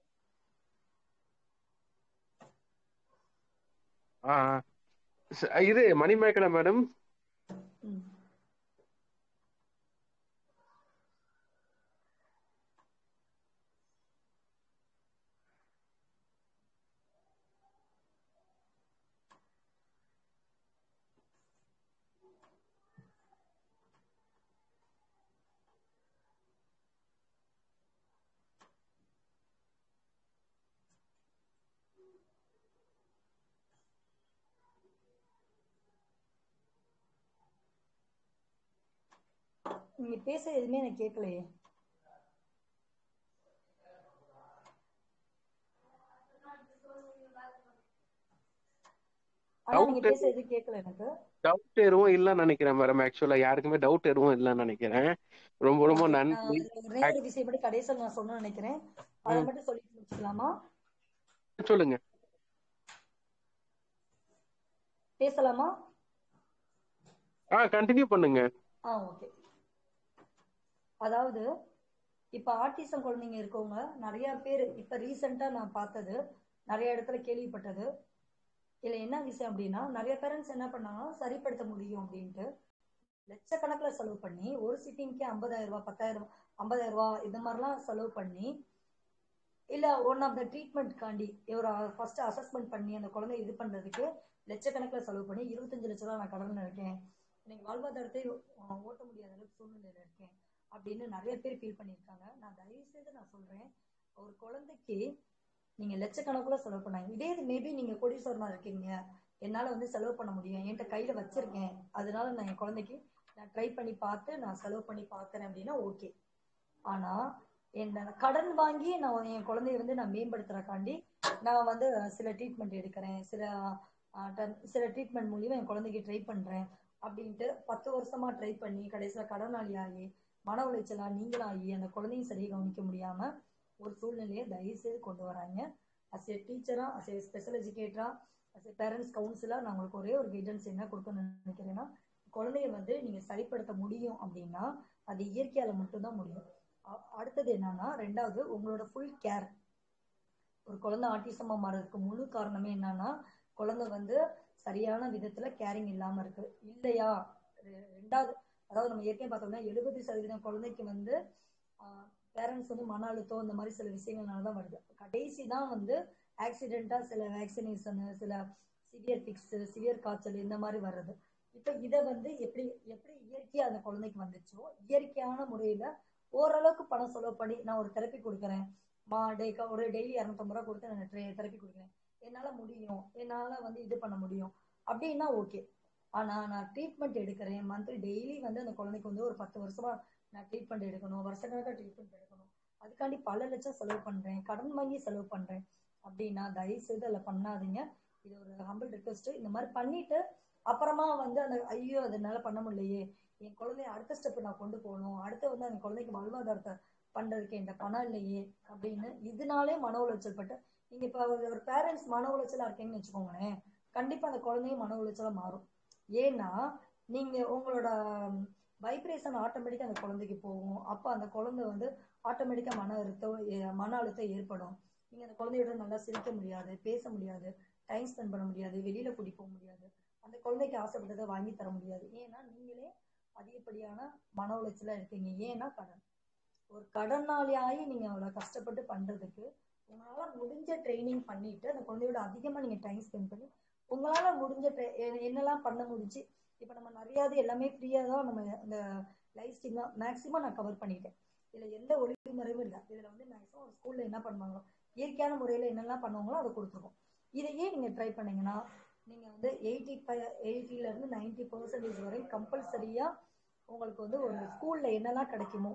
ஆ ச- இது மணிமேகலை மேடம் ம். நீங்க பேச எதுவுமே எனக்கு கேட்கலையே ஆனா நீங்க டவுட் பேச எதுவும் கேட்கல எனக்கு டவுட் எதுவும் இல்லைன்னு நினைக்கிறேன் மேடம் ஆக்சுவலாக யாருக்குமே டவுட் எதுவும் இல்லைன்னு நினைக்கிறேன் ரொம்ப ரொம்ப ஓகே நன்றி ஒரே ஒரு விஷயம் மட்டும் கடைசியில் நான் சொல்லணும்னு நினைக்கிறேன் அதை ம், மட்டும் சொல்லிட்டு முடிச்சுக்கலாமா சொல்லுங்க பேசலாமா ஆ கண்டினியூ பண்ணுங்க ஆ ஓகே அதாவது இப்ப ஆட்டிசம் குழந்தைங்க இருக்கவங்க நிறைய பேர் இப்ப ரீசெண்டா நான் பார்த்தது நிறைய இடத்துல கேள்விப்பட்டது இதுல என்ன விஷயம் அப்படின்னா நிறைய பேரண்ட்ஸ் என்ன பண்ணாங்கன்னா சரிப்படுத்த முடியும் அப்படின்ட்டு லட்சக்கணக்குல செலவு பண்ணி ஒரு சிட்டிங்க்கு ஐம்பதாயிரம் ரூபாய் பத்தாயிரம் ஐம்பதாயிரம் ரூபாய் இந்த மாதிரிலாம் செலவு பண்ணி இல்ல ஒன் ஆஃப் த ட்ரீட்மெண்ட்காண்டி ஒரு ஃபர்ஸ்ட் அசஸ்மெண்ட் பண்ணி அந்த குழந்தை இது பண்றதுக்கு லட்சக்கணக்கில் செலவு பண்ணி இருபத்தஞ்சு லட்சம் ரூபா நான் கடன்ல இருக்கேன் எனக்கு வாழ்வாதாரத்தை அஹ், ஓட்ட முடியாத அளவுக்கு சூழ்நிலையில இருக்கேன் அப்படின்னு நிறைய பேர் ஃபீல் பண்ணியிருக்காங்க நான் தயவு செய்து நான் சொல்றேன் ஒரு குழந்தைக்கு நீங்க லட்சக்கணக்குல செலவு பண்ணாங்க இதே இது மேபி நீங்க கோடீஸ்வரனா இருக்கீங்க என்னால வந்து செலவு பண்ண முடியும் என்கிட்ட கையில வச்சிருக்கேன் அதனால நான் என் குழந்தைக்கு நான் ட்ரை பண்ணி பார்த்து நான் செலவு பண்ணி பார்க்கறேன் அப்படின்னா ஓகே ஆனா என்ன கடன் வாங்கி நான் என் குழந்தைய வந்து நான் மேம்படுத்துறக்காண்டி நான் வந்து சில ட்ரீட்மெண்ட் எடுக்கிறேன் சில ஆஹ், டன்- சில ட்ரீட்மெண்ட் மூலியமா என் குழந்தைக்கு ட்ரை பண்றேன் அப்படின்ட்டு பத்து வருஷமா ட்ரை பண்ணி கடைசியில கடனாளி ஆகி மன உளைச்சலா நீங்களும் ஆகி அந்த குழந்தையும் சரியா கவனிக்க முடியாம ஒரு சூழ்நிலையை தயவு செய்து கொண்டு வராங்க அஸ் ஏ டீச்சரா அஸ் ஏ ஸ்பெஷல் எஜுகேட்டரா as a பேரண்ட்ஸ் கவுன்சிலாக நான் உங்களுக்கு ஒரே ஒரு கைடன்ஸ் என்ன கொடுக்கணும்னு நினைக்கிறேன்னா குழந்தைய வந்து நீங்கள் சரிப்படுத்த முடியும் அப்படின்னா அது இயற்கையால் மட்டும்தான் முடியும் அ- அடுத்தது என்னன்னா ரெண்டாவது உங்களோட ஃபுல் கேர் ஒரு குழந்தை ஆட்டிசமா மாறதுக்கு முழு காரணமே என்னன்னா குழந்தை வந்து சரியான விதத்துல கேரிங் இல்லாம இருக்கு இல்லையா ரெ- ரெண்டாவது அதாவது நம்ம ஏற்கனவே பார்த்தோம்னா எழுபது சதவீதம் குழந்தைக்கு வந்து பேரண்ட்ஸ் வந்து மன அழுத்தம் இந்த மாதிரி சில விஷயங்கள்னால தான் வருது கடைசி தான் வந்து ஆக்சிடென்ட்டா சில வேக்சினேஷனு சில சிவியர் பிக்ஸ் சிவியர் காய்ச்சல் இந்த மாதிரி வர்றது இப்போ இதை வந்து எப்படி எப்படி இயற்கையா அந்த குழந்தைக்கு வந்துச்சோ இயற்கையான முறையில ஓரளவுக்கு பணம் செலவு பண்ணி நான் ஒரு தெரப்பி கொடுக்குறேன் மா டே ஒரு டெய்லி இரநூத்தம்பது ரூபா கொடுத்து நான் தெரப்பி கொடுக்குறேன் என்னால் முடியும் என்னால் வந்து இது பண்ண முடியும் அப்படின்னா ஓகே ஆனால் நான் ட்ரீட்மெண்ட் எடுக்கிறேன் மந்த்லி டெய்லி வந்து அந்த குழந்தைக்கு வந்து ஒரு பத்து வருஷமா நான் ட்ரீட்மெண்ட் எடுக்கணும் வருஷக்கணக்காக ட்ரீட்மெண்ட் எடுக்கணும் அதுக்காண்டி பல லட்சம் செலவு பண்ணுறேன் கடன் வாங்கி செலவு பண்ணுறேன் அப்படின்னா தயவு செய்து அதில் பண்ணாதீங்க இது ஒரு ஹம்பிள் ரிக்வெஸ்ட் இந்த மாதிரி பண்ணிட்டு அப்புறமா வந்து அந்த ஐயோ அது என்னால பண்ண முடியலையே என் குழந்தைய அடுத்த ஸ்டெப் நான் கொண்டு போகணும் அடுத்து வந்து அந்த குழந்தைக்கு வாழ்வாதாரத்தை பண்றதுக்கு என்கிட்ட பணம் இல்லையே அப்படின்னு இதனாலே மன உளைச்சல் பட்டு நீங்க இப்ப ஒரு ஒரு பேரண்ட்ஸ் மன உளைச்சலா இருக்கீங்கன்னு வச்சுக்கோங்களேன் கண்டிப்பா அந்த குழந்தையும் மன உளைச்சலா மாறும் ஏன்னா நீங்க உங்களோட வைப்ரேஷன் ஆட்டோமேட்டிக்கா அந்த குழந்தைக்கு போகும் அப்ப அந்த குழந்தை வந்து ஆட்டோமேட்டிக்கா மன அழுத்தம் ஏ- மன அழுத்தம் ஏற்படும் நீங்க அந்த குழந்தையோட நல்லா சிரிக்க முடியாது பேச முடியாது டைம் ஸ்பெண்ட் பண்ண முடியாது வெளியில கூட்டி போக முடியாது அந்த குழந்தைக்கு ஆசைப்பட்டதை வாங்கி தர முடியாது ஏன்னா நீங்களே அதிகப்படியான மன உளைச்சலா இருக்கீங்க ஏன்னா கடன் ஒரு கடனாளியாகி நீங்க அவ்வளவு கஷ்டப்பட்டு பண்றதுக்கு உங்களால முடிஞ்ச ட்ரைனிங் பண்ணிட்டு அந்த குழந்தையோட அதிகமா நீங்க டைம் ஸ்பெண்ட் பண்ணி உங்களால முடிஞ்ச tra- எ- என்னெல்லாம் பண்ண முடிஞ்சு இப்ப நம்ம நிறைய இது எல்லாமே ஃப்ரீயா தான் நம்ம இந்த லைஃப் ஸ்டைல் தான் மேக்ஸிமம் நான் கவர் பண்ணிட்டேன் இதுல எந்த ஒளிவு மறைவும் இல்லை இதுல வந்து மேக்ஸிமம் ஒரு ஸ்கூல்ல என்ன பண்ணுவாங்களோ இயற்கையான முறையில என்னெல்லாம் பண்ணுவாங்களோ அதை கொடுத்துருக்கோம் இதையே நீங்க ட்ரை பண்ணீங்கன்னா நீங்க வந்து எயிட்டி ஃபைவ் எயிட்டில இருந்து நைன்டி பர்சன்டேஜ் வரை கம்பல்சரியா உங்களுக்கு வந்து ஒரு ஸ்கூல்ல என்னெல்லாம் கிடைக்குமோ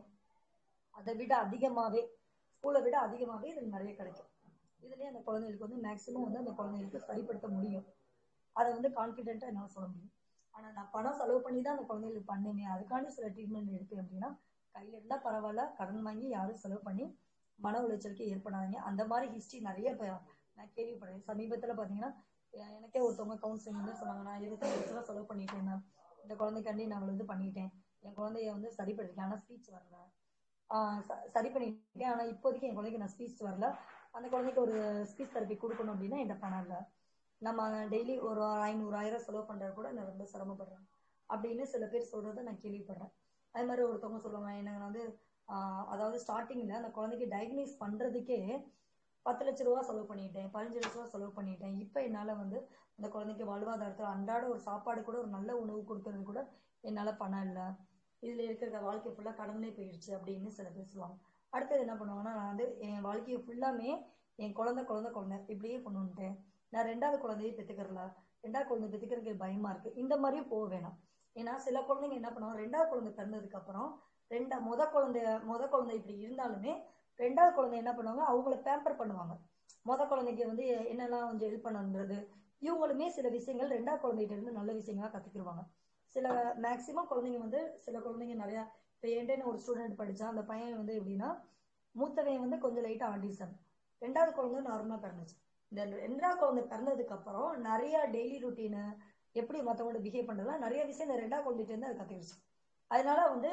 அதை விட அதிகமாவே ஸ்கூலை விட அதிகமாவே இது நிறைய கிடைக்கும் இதுலயே அந்த குழந்தைகளுக்கு வந்து மேக்ஸிமம் வந்து அந்த குழந்தைகளுக்கு சரிப்படுத்த முடியும் அதை வந்து கான்ஃபிடென்ட்டா என்னால சொல்ல முடியும் ஆனா நான் பணம் செலவு பண்ணி தான் அந்த குழந்தைகளுக்கு பண்ணேனே அதுக்காண்டி சில ட்ரீட்மெண்ட் எடுப்பேன் அப்படின்னா கையில இருந்தா பரவாயில்ல கடன் வாங்கி யாரும் செலவு பண்ணி மன உளைச்சலுக்கு ஏற்படாதீங்க அந்த மாதிரி ஹிஸ்டரி நிறைய இப்ப நான் கேள்விப்படுறேன் சமீபத்துல பாத்தீங்கன்னா எ- எனக்கே ஒருத்தவங்க கவுன்சிலிங் வந்து சொன்னாங்க நான் இருபத்தஞ்சு லட்ச ரூபா செலவு பண்ணிட்டேன் மேம் இந்த குழந்தைக்காண்டி நான் அவ்வளவு இது பண்ணிட்டேன் என் குழந்தைய வந்து சரிப்படுத்திட்டேன் ஆனா ஸ்பீச் வரல ஆஹ் ச- சரி பண்ணிட்டேன் ஆனா இப்போதைக்கு என் குழந்தைக்கு நான் ஸ்பீச் வரல அந்த குழந்தைக்கு ஒரு ஸ்பீச் தெரப்பி கொடுக்கணும் அப்படின்னா என்கிட்ட பணம் இல்லை நம்ம டெய்லி ஒரு ஐநூறு ஆயிரம் செலவு பண்றது கூட நான் ரொம்ப சிரமப்படுறேன் அப்படின்னு சில பேர் சொல்றதை நான் கேள்விப்படுறேன் அது மாதிரி ஒருத்தவங்க சொல்லுவாங்க எனக்கு வந்து ஆஹ் அதாவது ஸ்டார்டிங்ல அந்த குழந்தைக்கு டயக்னைஸ் பண்றதுக்கே பத்து லட்ச ரூபா செலவு பண்ணிட்டேன் பதினஞ்சு லட்ச ரூபா செலவு பண்ணிட்டேன் இப்போ என்னால வந்து அந்த குழந்தைக்கு வாழ்வாதாரத்தில் அன்றாட ஒரு சாப்பாடு கூட ஒரு நல்ல உணவு கொடுக்கறது கூட என்னால பணம் இல்லை இதுல இருக்கிற வாழ்க்கை ஃபுல்லா கடன்லே போயிடுச்சு அப்படின்னு சில பேர் சொல்லுவாங்க அடுத்தது என்ன பண்ணுவாங்கன்னா நான் வந்து என் வாழ்க்கையை ஃபுல்லாமே என் குழந்தை குழந்தை குழந்தை இப்படியே கொண்டு வந்துட்டேன் நான் ரெண்டாவது குழந்தையை பெத்துக்கிறல ரெண்டாவது குழந்தை பெத்துக்கிறதுக்கு பயமா இருக்கு இந்த மாதிரியும் போக வேணாம் ஏன்னா சில குழந்தைங்க என்ன பண்ணுவாங்க ரெண்டாவது குழந்தை பிறந்ததுக்கு அப்புறம் ரெண்டா முத குழந்தை முத குழந்தை இப்படி இருந்தாலுமே ரெண்டாவது குழந்தை என்ன பண்ணுவாங்க அவங்கள பேம்பர் பண்ணுவாங்க முத குழந்தைக்கு வந்து என்னெல்லாம் கொஞ்சம் ஹெல்ப் பண்ணுன்றது இவங்களுமே சில விஷயங்கள் ரெண்டாவது குழந்தைகிட்ட இருந்து நல்ல விஷயங்களா கத்துக்கிடுவாங்க சில மேக்சிமம் குழந்தைங்க வந்து சில குழந்தைங்க நிறைய இப்போ என்கிட்ட ஒரு ஸ்டூடெண்ட் படிச்சா அந்த பையன் வந்து எப்படின்னா மூத்தவன் வந்து கொஞ்சம் லைட்டா ஆட்டிசம் ரெண்டாவது குழந்தை நார்மலா பிறந்துச்சு இந்த ரெண்டாவது குழந்தை பிறந்ததுக்கு அப்புறம் நிறைய டெய்லி ருட்டீனு எப்படி மற்றவங்களோட பிஹேவ் பண்றதுலாம் நிறைய விஷயம் இந்த ரெண்டாவது குழந்தைகிட்ட இருந்து அது கத்துக்கிடுச்சு அதனால வந்து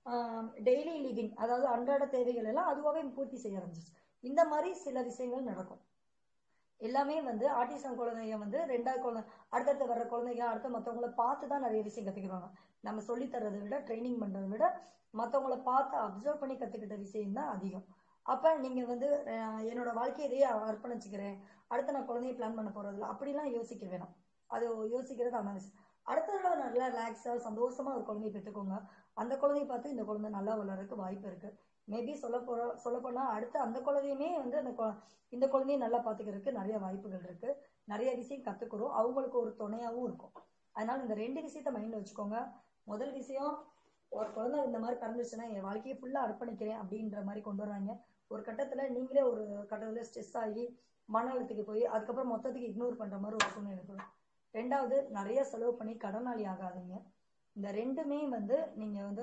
டெய்லி லிவிங் அதாவது அன்றாட தேவைகள் எல்லாம் அதுவாகவே பூர்த்தி செய்ய ஆரம்பிச்சிச்சு இந்த மாதிரி சில விஷயங்கள் நடக்கும் எல்லாமே வந்து ஆட்டிசம் குழந்தைங்க வந்து ரெண்டாவது குழந்தை அடுத்தடுத்து வர்ற குழந்தைங்க அடுத்த மற்றவங்கள பார்த்து தான் நிறைய விஷயம் கத்துக்கிறாங்க நம்ம சொல்லி தர்றதை விட ட்ரைனிங் பண்றதை விட மற்றவங்கள பார்த்து அப்சர்வ் பண்ணி கத்துக்கிட்ட விஷயம் தான் அதிகம் அப்ப நீங்க வந்து அஹ், என்னோட வாழ்க்கையை இதையே அர்ப்பணிச்சுக்கிறேன் அடுத்து நான் குழந்தைய பிளான் பண்ண போறது இல்லை அப்படிலாம் யோசிக்க வேணாம் அது யோசிக்கிறது அந்த விஷயம் அடுத்த தடவை நல்லா ரிலாக்ஸா சந்தோஷமா ஒரு குழந்தைய பெற்றுக்கோங்க அந்த குழந்தைய பார்த்து இந்த குழந்தை நல்லா வளர்றதுக்கு வாய்ப்பு இருக்கு மேபி சொல்ல போற சொல்ல போனா அடுத்து அந்த குழந்தையுமே வந்து அந்த குழ- இந்த குழந்தைய நல்லா பாத்துக்கிறதுக்கு நிறைய வாய்ப்புகள் இருக்கு நிறைய விஷயம் கத்துக்கிறோம் அவங்களுக்கு ஒரு துணையாவும் இருக்கும் அதனால இந்த ரெண்டு விஷயத்த மைண்ட்ல வச்சுக்கோங்க முதல் விஷயம் ஒரு குழந்தை இந்த மாதிரி பிறந்துச்சுன்னா என் வாழ்க்கையை ஃபுல்லா அர்ப்பணிக்கிறேன் அப்படின்ற மாதிரி கொண்டு வராங்க ஒரு கட்டத்துல நீங்களே ஒரு கட்டத்துல ஸ்ட்ரெஸ் ஆகி மன அழுத்துக்கு போய் அதுக்கப்புறம் மொத்தத்துக்கு இக்னோர் பண்ற மாதிரி ஒரு சூழ்நிலை இருக்கும் ரெண்டாவது நிறைய செலவு பண்ணி கடனாளி ஆகாதீங்க இந்த ரெண்டுமே வந்து நீங்க வந்து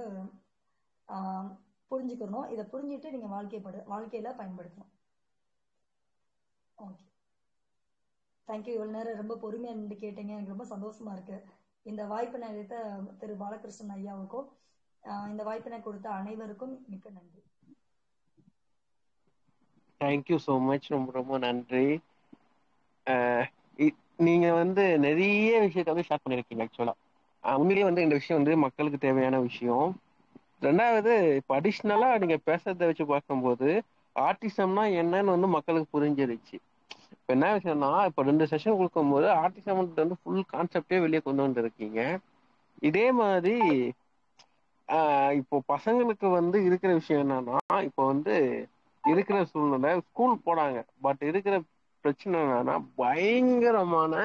ஆஹ், புரிஞ்சுக்கணும் இதை புரிஞ்சுட்டு நீங்க வாழ்க்கைப்படு வாழ்க்கையில பயன்படுத்தணும் ஓகே தேங்க்யூ இவ்வளவு நேரம் ரொம்ப பொறுமையா நின்று கேட்டீங்க எனக்கு ரொம்ப சந்தோஷமா இருக்கு இந்த வாய்ப்பினை அளித்த திரு பாலகிருஷ்ணன் ஐயாவுக்கும் ஆஹ் இந்த வாய்ப்பினை கொடுத்த அனைவருக்கும் மிக்க நன்றி தேங்க்யூ ஸோ மச் ரொம்ப ரொம்ப நன்றி அஹ் இ- நீங்க வந்து நிறைய விஷயத்த வந்து ஷேர் பண்ணிருக்கீங்க ஆக்சுவலா உண்மையிலேயே வந்து இந்த விஷயம் வந்து மக்களுக்கு தேவையான விஷயம் ரெண்டாவது இப்போ அடிஷ்னலா நீங்க பேசுறத வச்சு பார்க்கும்போது ஆர்டிசம்னா என்னன்னு வந்து மக்களுக்கு புரிஞ்சிருச்சு இப்போ என்ன விஷயம்னா இப்போ ரெண்டு செஷன் கொடுக்கும்போது ஆர்டிசம் வந்து ஃபுல் கான்செப்டே வெளியே கொண்டு வந்திருக்கீங்க இதே மாதிரி ஆஹ் இப்போ பசங்களுக்கு வந்து இருக்கிற விஷயம் என்னன்னா இப்போ வந்து இருக்கிற சூழ்நிலை ஸ்கூல் போனாங்க பட் இருக்கிற பிரச்சனை என்னன்னா பயங்கரமான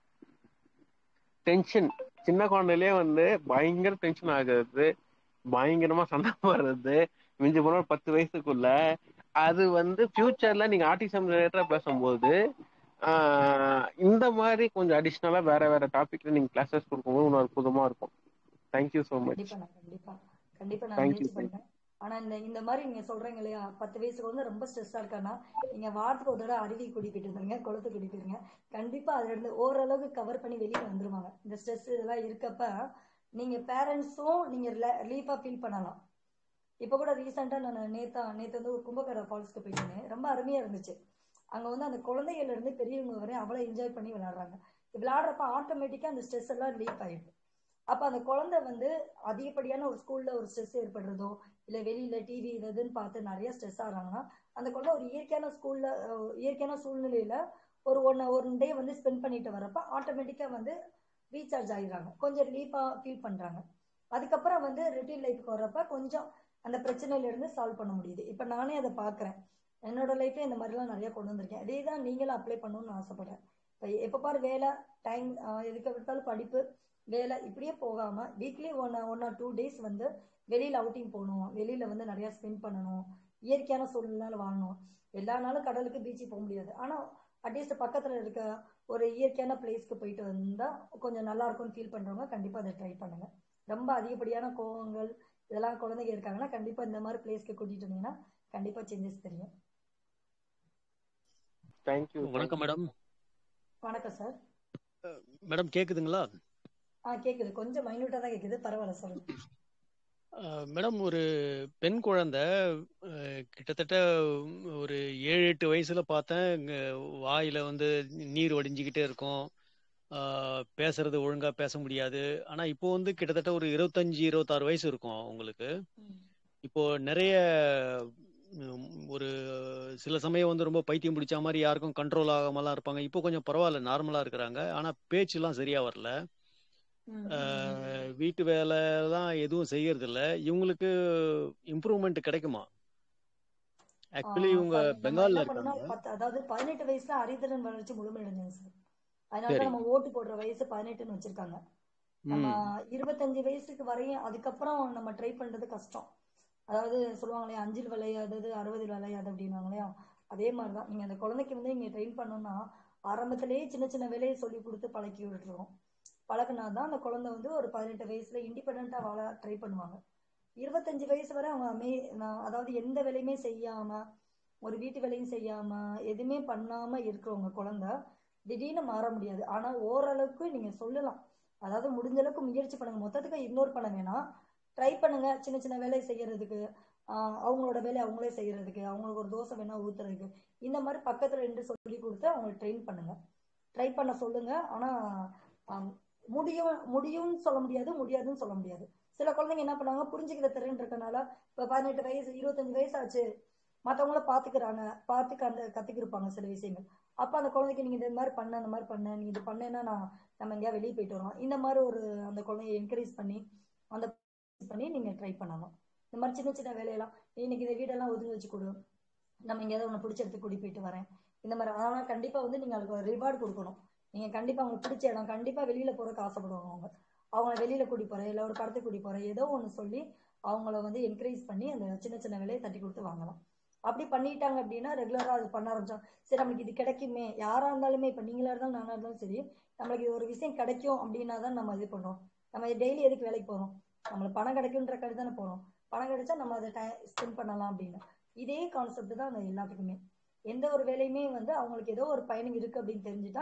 டென்ஷன் சின்ன குழந்தையிலே வந்து பயங்கர டென்ஷன் ஆகுறது பயங்கரமா சண்டை போடுறது மிஞ்சி போன ஒரு பத்து வயசுக்குள்ள அது வந்து ஃபியூச்சர்ல நீங்க ஆர்டிசம் ரிலேட்டடா பேசும்போது ஆஹ் இந்த மாதிரி கொஞ்சம் அடிஷ்னலா வேற வேற டாபிக்ல நீங்க கிளாஸஸ் கொடுக்கும்போது இன்னும் அற்புதமா இருக்கும் தேங்க்யூ ஸோ மச் கண்டிப்பா நான் கண்டிப்பா கண்டிப்பா நான் Thank you, முயற்சி பண்றேன் ஆனா இந்த இந்த மாதிரி நீங்க சொல்றீங்க இல்லையா பத்து வயசுக்கு வந்து ரொம்ப ஸ்ட்ரெஸ்ஸா இருக்கானா நீங்க வாரத்துக்கு ஒரு தடவை அருவி குடிக்கிட்டு இருந்தீங்க குளத்து குடிக்கிறீங்க கண்டிப்பா அதுல இருந்து ஓரளவுக்கு கவர் பண்ணி வெளியே வந்துருவாங்க இந்த ஸ்ட்ரெஸ் இதெல்லாம் இருக்கப்ப நீங்க பேரண்ட்ஸும் நீங்க ரிலீஃபா ஃபீல் பண்ணலாம் இப்ப கூட ரீசெண்டா நான் நேத்தா நேத்து வந்து ஒரு கும்பகர ஃபால்ஸ்க்கு போயிட்டேன் ரொம்ப அருமையா இருந்துச்சு அங்க வந்து அந்த குழந்தைகள்ல இருந்து பெரியவங்க வரை அவ்வளவு என்ஜாய் பண்ணி விளையாடுறாங்க விளையாடுறப்ப ஆட்டோமேட்டிக்கா அந்த ஸ்ட்ரெஸ் எல்லாம் ரிலீஃப் ஆயிடுது அப்ப அந்த குழந்தை வந்து அதிகப்படியான ஒரு ஸ்கூல்ல ஒரு ஸ்ட்ரெஸ் ஏற்படுறதோ இல்ல வெளியில டிவி இது இதுன்னு பார்த்து நிறைய ஸ்ட்ரெஸ் ஆகுறாங்கன்னா அந்த குழந்தை ஒரு இயற்கையான ஸ்கூல்ல இயற்கையான சூழ்நிலையில ஒரு ஒன் ஒரு டே வந்து ஸ்பெண்ட் பண்ணிட்டு வரப்ப ஆட்டோமேட்டிக்கா வந்து ரீசார்ஜ் ஆகிடுறாங்க கொஞ்சம் ரிலீஃபா ஃபீல் பண்றாங்க அதுக்கப்புறம் வந்து ரிட்டீன் லைஃப்க்கு வர்றப்ப கொஞ்சம் அந்த பிரச்சனையில இருந்து சால்வ் பண்ண முடியுது இப்ப நானே அதை பாக்குறேன் என்னோட லைஃப்ல இந்த மாதிரிலாம் நிறைய கொண்டு வந்திருக்கேன் அதே தான் நீங்களும் அப்ளை பண்ணணும்னு ஆசைப்படுறேன் இப்ப எப்ப பாரு வேலை டைம் எதுக்கு எடுத்தாலும் படிப்பு வேலை இப்படியே போகாம weekly one one or two days வந்து வெளியில அவுட்டிங் போகணும் வெளியில வந்து நிறைய ஸ்பெண்ட் பண்ணணும் இயற்கையான சூழ்நிலை வாழணும் எல்லா நாளும் கடலுக்கு பீச்சுக்கு போக முடியாது ஆனா அட்லீஸ்ட் பக்கத்துல இருக்க ஒரு இயற்கையான பிளேஸ்க்கு போயிட்டு வந்தா கொஞ்சம் நல்லா இருக்கும்னு ஃபீல் பண்றவங்க கண்டிப்பா அதை ட்ரை பண்ணுங்க ரொம்ப அதிகப்படியான கோவங்கள் இதெல்லாம் குழந்தைங்க இருக்காங்கன்னா கண்டிப்பா இந்த மாதிரி பிளேஸ்க்கு கூட்டிட்டு வந்தீங்கன்னா கண்டிப்பா சேஞ்சஸ் தெரியும் தேங்க்யூ வணக்கம் மேடம் வணக்கம் சார் மேடம் கேக்குதுங்களா ஆ கேக்குது கொஞ்சம் மைன்யூட்டா தான் கேக்குது பரவாயில்ல சொல்லுங்க அஹ், மேடம் ஒரு பெண் குழந்தை அஹ், கிட்டத்தட்ட ஒரு ஏழு எட்டு வயசுல பார்த்தேன் இங்க வாயில வந்து நீர் வடிஞ்சுக்கிட்டே இருக்கும் அஹ், பேசுறது ஒழுங்கா பேச முடியாது ஆனா இப்போ வந்து கிட்டத்தட்ட ஒரு இருபத்தஞ்சு இருபத்தாறு வயசு இருக்கும் உங்களுக்கு ம். இப்போ நிறைய ம், ஒரு சில சமயம் வந்து ரொம்ப பைத்தியம் பிடிச்ச மாதிரி யாருக்கும் கண்ட்ரோல் ஆகாமலாம் இருப்பாங்க இப்போ கொஞ்சம் பரவாயில்ல நார்மலா இருக்கிறாங்க ஆனா பேச்சுலாம் சரியா வரல ம், ம், ம். அஹ், வீட்டு வேலைலாம் எதுவும் செய்யறது இல்ல இவங்களுக்கு இம்ப்ரூவ்மெண்ட் கிடைக்குமா ஆக்சுவலி ஆஹ் இவங்க ப- நம்ம பெங்கால்ல என்ன பண்ணணும்னா இருக்காங்க பத்து அதாவது பதினெட்டு வயசுல அறிதிறன் வளர்ச்சி முழுமையடைஞ்சுங்க சார் அதனால சரி தான் நம்ம ஓட்டு போடுற வயசு பதினெட்டுன்னு வச்சிருக்காங்க நம்ம ம் இருபத்தஞ்சு வயசுக்கு வரையும் அதுக்கப்புறம் நம்ம ட்ரை பண்றது கஷ்டம் அதாவது சொல்லுவாங்களே அஞ்சில் விளையாதது அறுபதில் விளையாது அப்படின்னுவாங்க இல்லையா அதே மாதிரிதான் நீங்க அந்த குழந்தைக்கு வந்து நீங்க ட்ரெயின் பண்ணணும்னா ஆரம்பத்திலேயே சின்ன சின்ன வேலையை சொல்லி கொடுத்து பழக்கி விட்டுருவோம் பழகுனாதான் அந்த குழந்தை வந்து ஒரு பதினெட்டு வயசுல இண்டிபெண்டா வாழ ட்ரை பண்ணுவாங்க இருபத்தஞ்சு வயசு வரை அவங்க அமே நான் அதாவது எந்த வேலையுமே செய்யாம ஒரு வீட்டு வேலையும் செய்யாம எதுவுமே பண்ணாம இருக்கிறவங்க குழந்தை திடீர்னு மாற முடியாது ஆனா ஓரளவுக்கு நீங்க சொல்லலாம் அதாவது முடிஞ்ச அளவுக்கு முயற்சி பண்ணுங்க மொத்தத்துக்கு இக்னோர் பண்ண வேணாம் ட்ரை பண்ணுங்க சின்ன சின்ன வேலையை செய்யறதுக்கு ஆஹ் அவங்களோட வேலையை அவங்களே செய்யறதுக்கு அவங்களுக்கு ஒரு தோசை வேணா ஊத்துறதுக்கு இந்த மாதிரி பக்கத்துல இருந்து சொல்லி கொடுத்து அவங்களை ட்ரெயின் பண்ணுங்க ட்ரை பண்ண சொல்லுங்க ஆனா ஆம், முடியும் முடியும்னு சொல்ல முடியாது முடியாதுன்னு சொல்ல முடியாது சில குழந்தைங்க என்ன பண்ணாங்க புரிஞ்சுக்கிற திறன் இருக்கனால இப்ப பதினெட்டு வயசு இருபத்தஞ்சு வயசு ஆச்சு மத்தவங்கள பாத்துக்கிறாங்க பார்த்து கண்டு கத்துக்கிருப்பாங்க சில விஷயங்கள் அப்ப அந்த குழந்தைக்கு நீங்க இந்த மாதிரி பண்ண அந்த மாதிரி பண்ண நீ இது பண்ணேன்னா நான் நம்ம எங்கேயா வெளியே போயிட்டு வரோம் இந்த மாதிரி ஒரு அந்த குழந்தைய என்கரேஜ் பண்ணி அந்த பண்ணி நீங்க ட்ரை பண்ணலாம் இந்த மாதிரி சின்ன சின்ன வேலையெல்லாம் இன்னைக்கு இந்த வீடெல்லாம் ஒதுங்கி வச்சு கொடு நம்ம எங்கேயாவது ஒன்று பிடிச்ச இடத்துக்கு கூட்டி போயிட்டு வரேன் இந்த மாதிரி ஆனா கண்டிப்பா வந்து நீங்க அதுக்கு ஒரு ரிவார்டு கொடுக்கணும் நீங்க கண்டிப்பா அவங்களுக்கு பிடிச்ச இடம் கண்டிப்பா வெளியில போறதுக்கு ஆசைப்படுவாங்க அவங்க அவங்கள வெளியில கூட்டி போறேன் இல்ல ஒரு படத்துக்கு கூட்டி போறேன் ஏதோ ஒண்ணு சொல்லி அவங்கள வந்து என்கரேஜ் பண்ணி அந்த சின்ன சின்ன வேலையை தட்டி கொடுத்து வாங்கலாம் அப்படி பண்ணிட்டாங்க அப்படின்னா ரெகுலரா அது பண்ண ஆரம்பிச்சோம் சரி நம்மளுக்கு இது கிடைக்குமே யாரா இருந்தாலுமே இப்ப நீங்களா இருந்தாலும் நானா இருந்தாலும் சரி நம்மளுக்கு இது ஒரு விஷயம் கிடைக்கும் அப்படின்னா தான் நம்ம இது பண்றோம் நம்ம டெய்லி எதுக்கு வேலைக்கு போறோம் நம்மளுக்கு பணம் கிடைக்குன்ற கடி தானே போறோம் பணம் கிடைச்சா நம்ம அதை டைம் ஸ்பெண்ட் பண்ணலாம் அப்படின்னு இதே கான்செப்ட் தான் அந்த எல்லாத்துக்குமே எந்த ஒரு வேலையுமே வந்து அவங்களுக்கு ஏதோ ஒரு பயணம் இருக்கு அப்படின்னு தெரிஞ்சுட்டா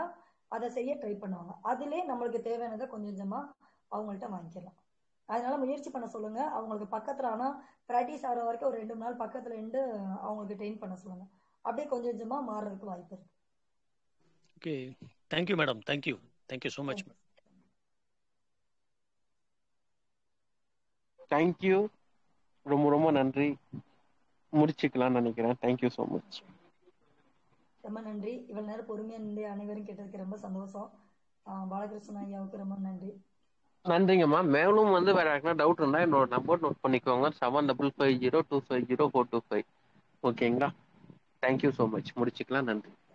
அதை செய்ய ட்ரை பண்ணுவாங்க அதிலே நம்மளுக்கு தேவையானதை கொஞ்சம் கொஞ்சமா அவங்கள்ட்ட வாங்கிக்கலாம் அதனால முயற்சி பண்ண சொல்லுங்க அவங்களுக்கு பக்கத்துல ஆனா ப்ராக்டிஸ் ஆகிற வரைக்கும் ஒரு ரெண்டு மூணு நாள் பக்கத்துல இருந்து அவங்களுக்கு ட்ரெயின் பண்ண சொல்லுங்க அப்படியே கொஞ்சம் கொஞ்சமா மாறுறதுக்கு வாய்ப்பு இருக்கு okay thank you madam thank you thank you so much thank you ரொம்ப ரொம்ப நன்றி முடிச்சுக்கலாம்னு நினைக்கிறேன் தேங்க்யூ ஸோ மச் ரொம்ப நன்றி இவ்வளவு நேரம் பொறுமையா நின்று அனைவரும் கேட்டதுக்கு ரொம்ப சந்தோஷம் ஆஹ் பாலகிருஷ்ணன் ஐயாவுக்கு ரொம்ப நன்றி நன்றிங்கம்மா மேலும் வந்து வேற யாருக்குன்னா டவுட் இருந்தா என்னோட நம்பர் நோட் பண்ணிக்கோங்க seven double five zero two five zero four two five ஓகேங்களா தேங்க்யூ ஸோ மச் முடிச்சுக்கலாம் நன்றி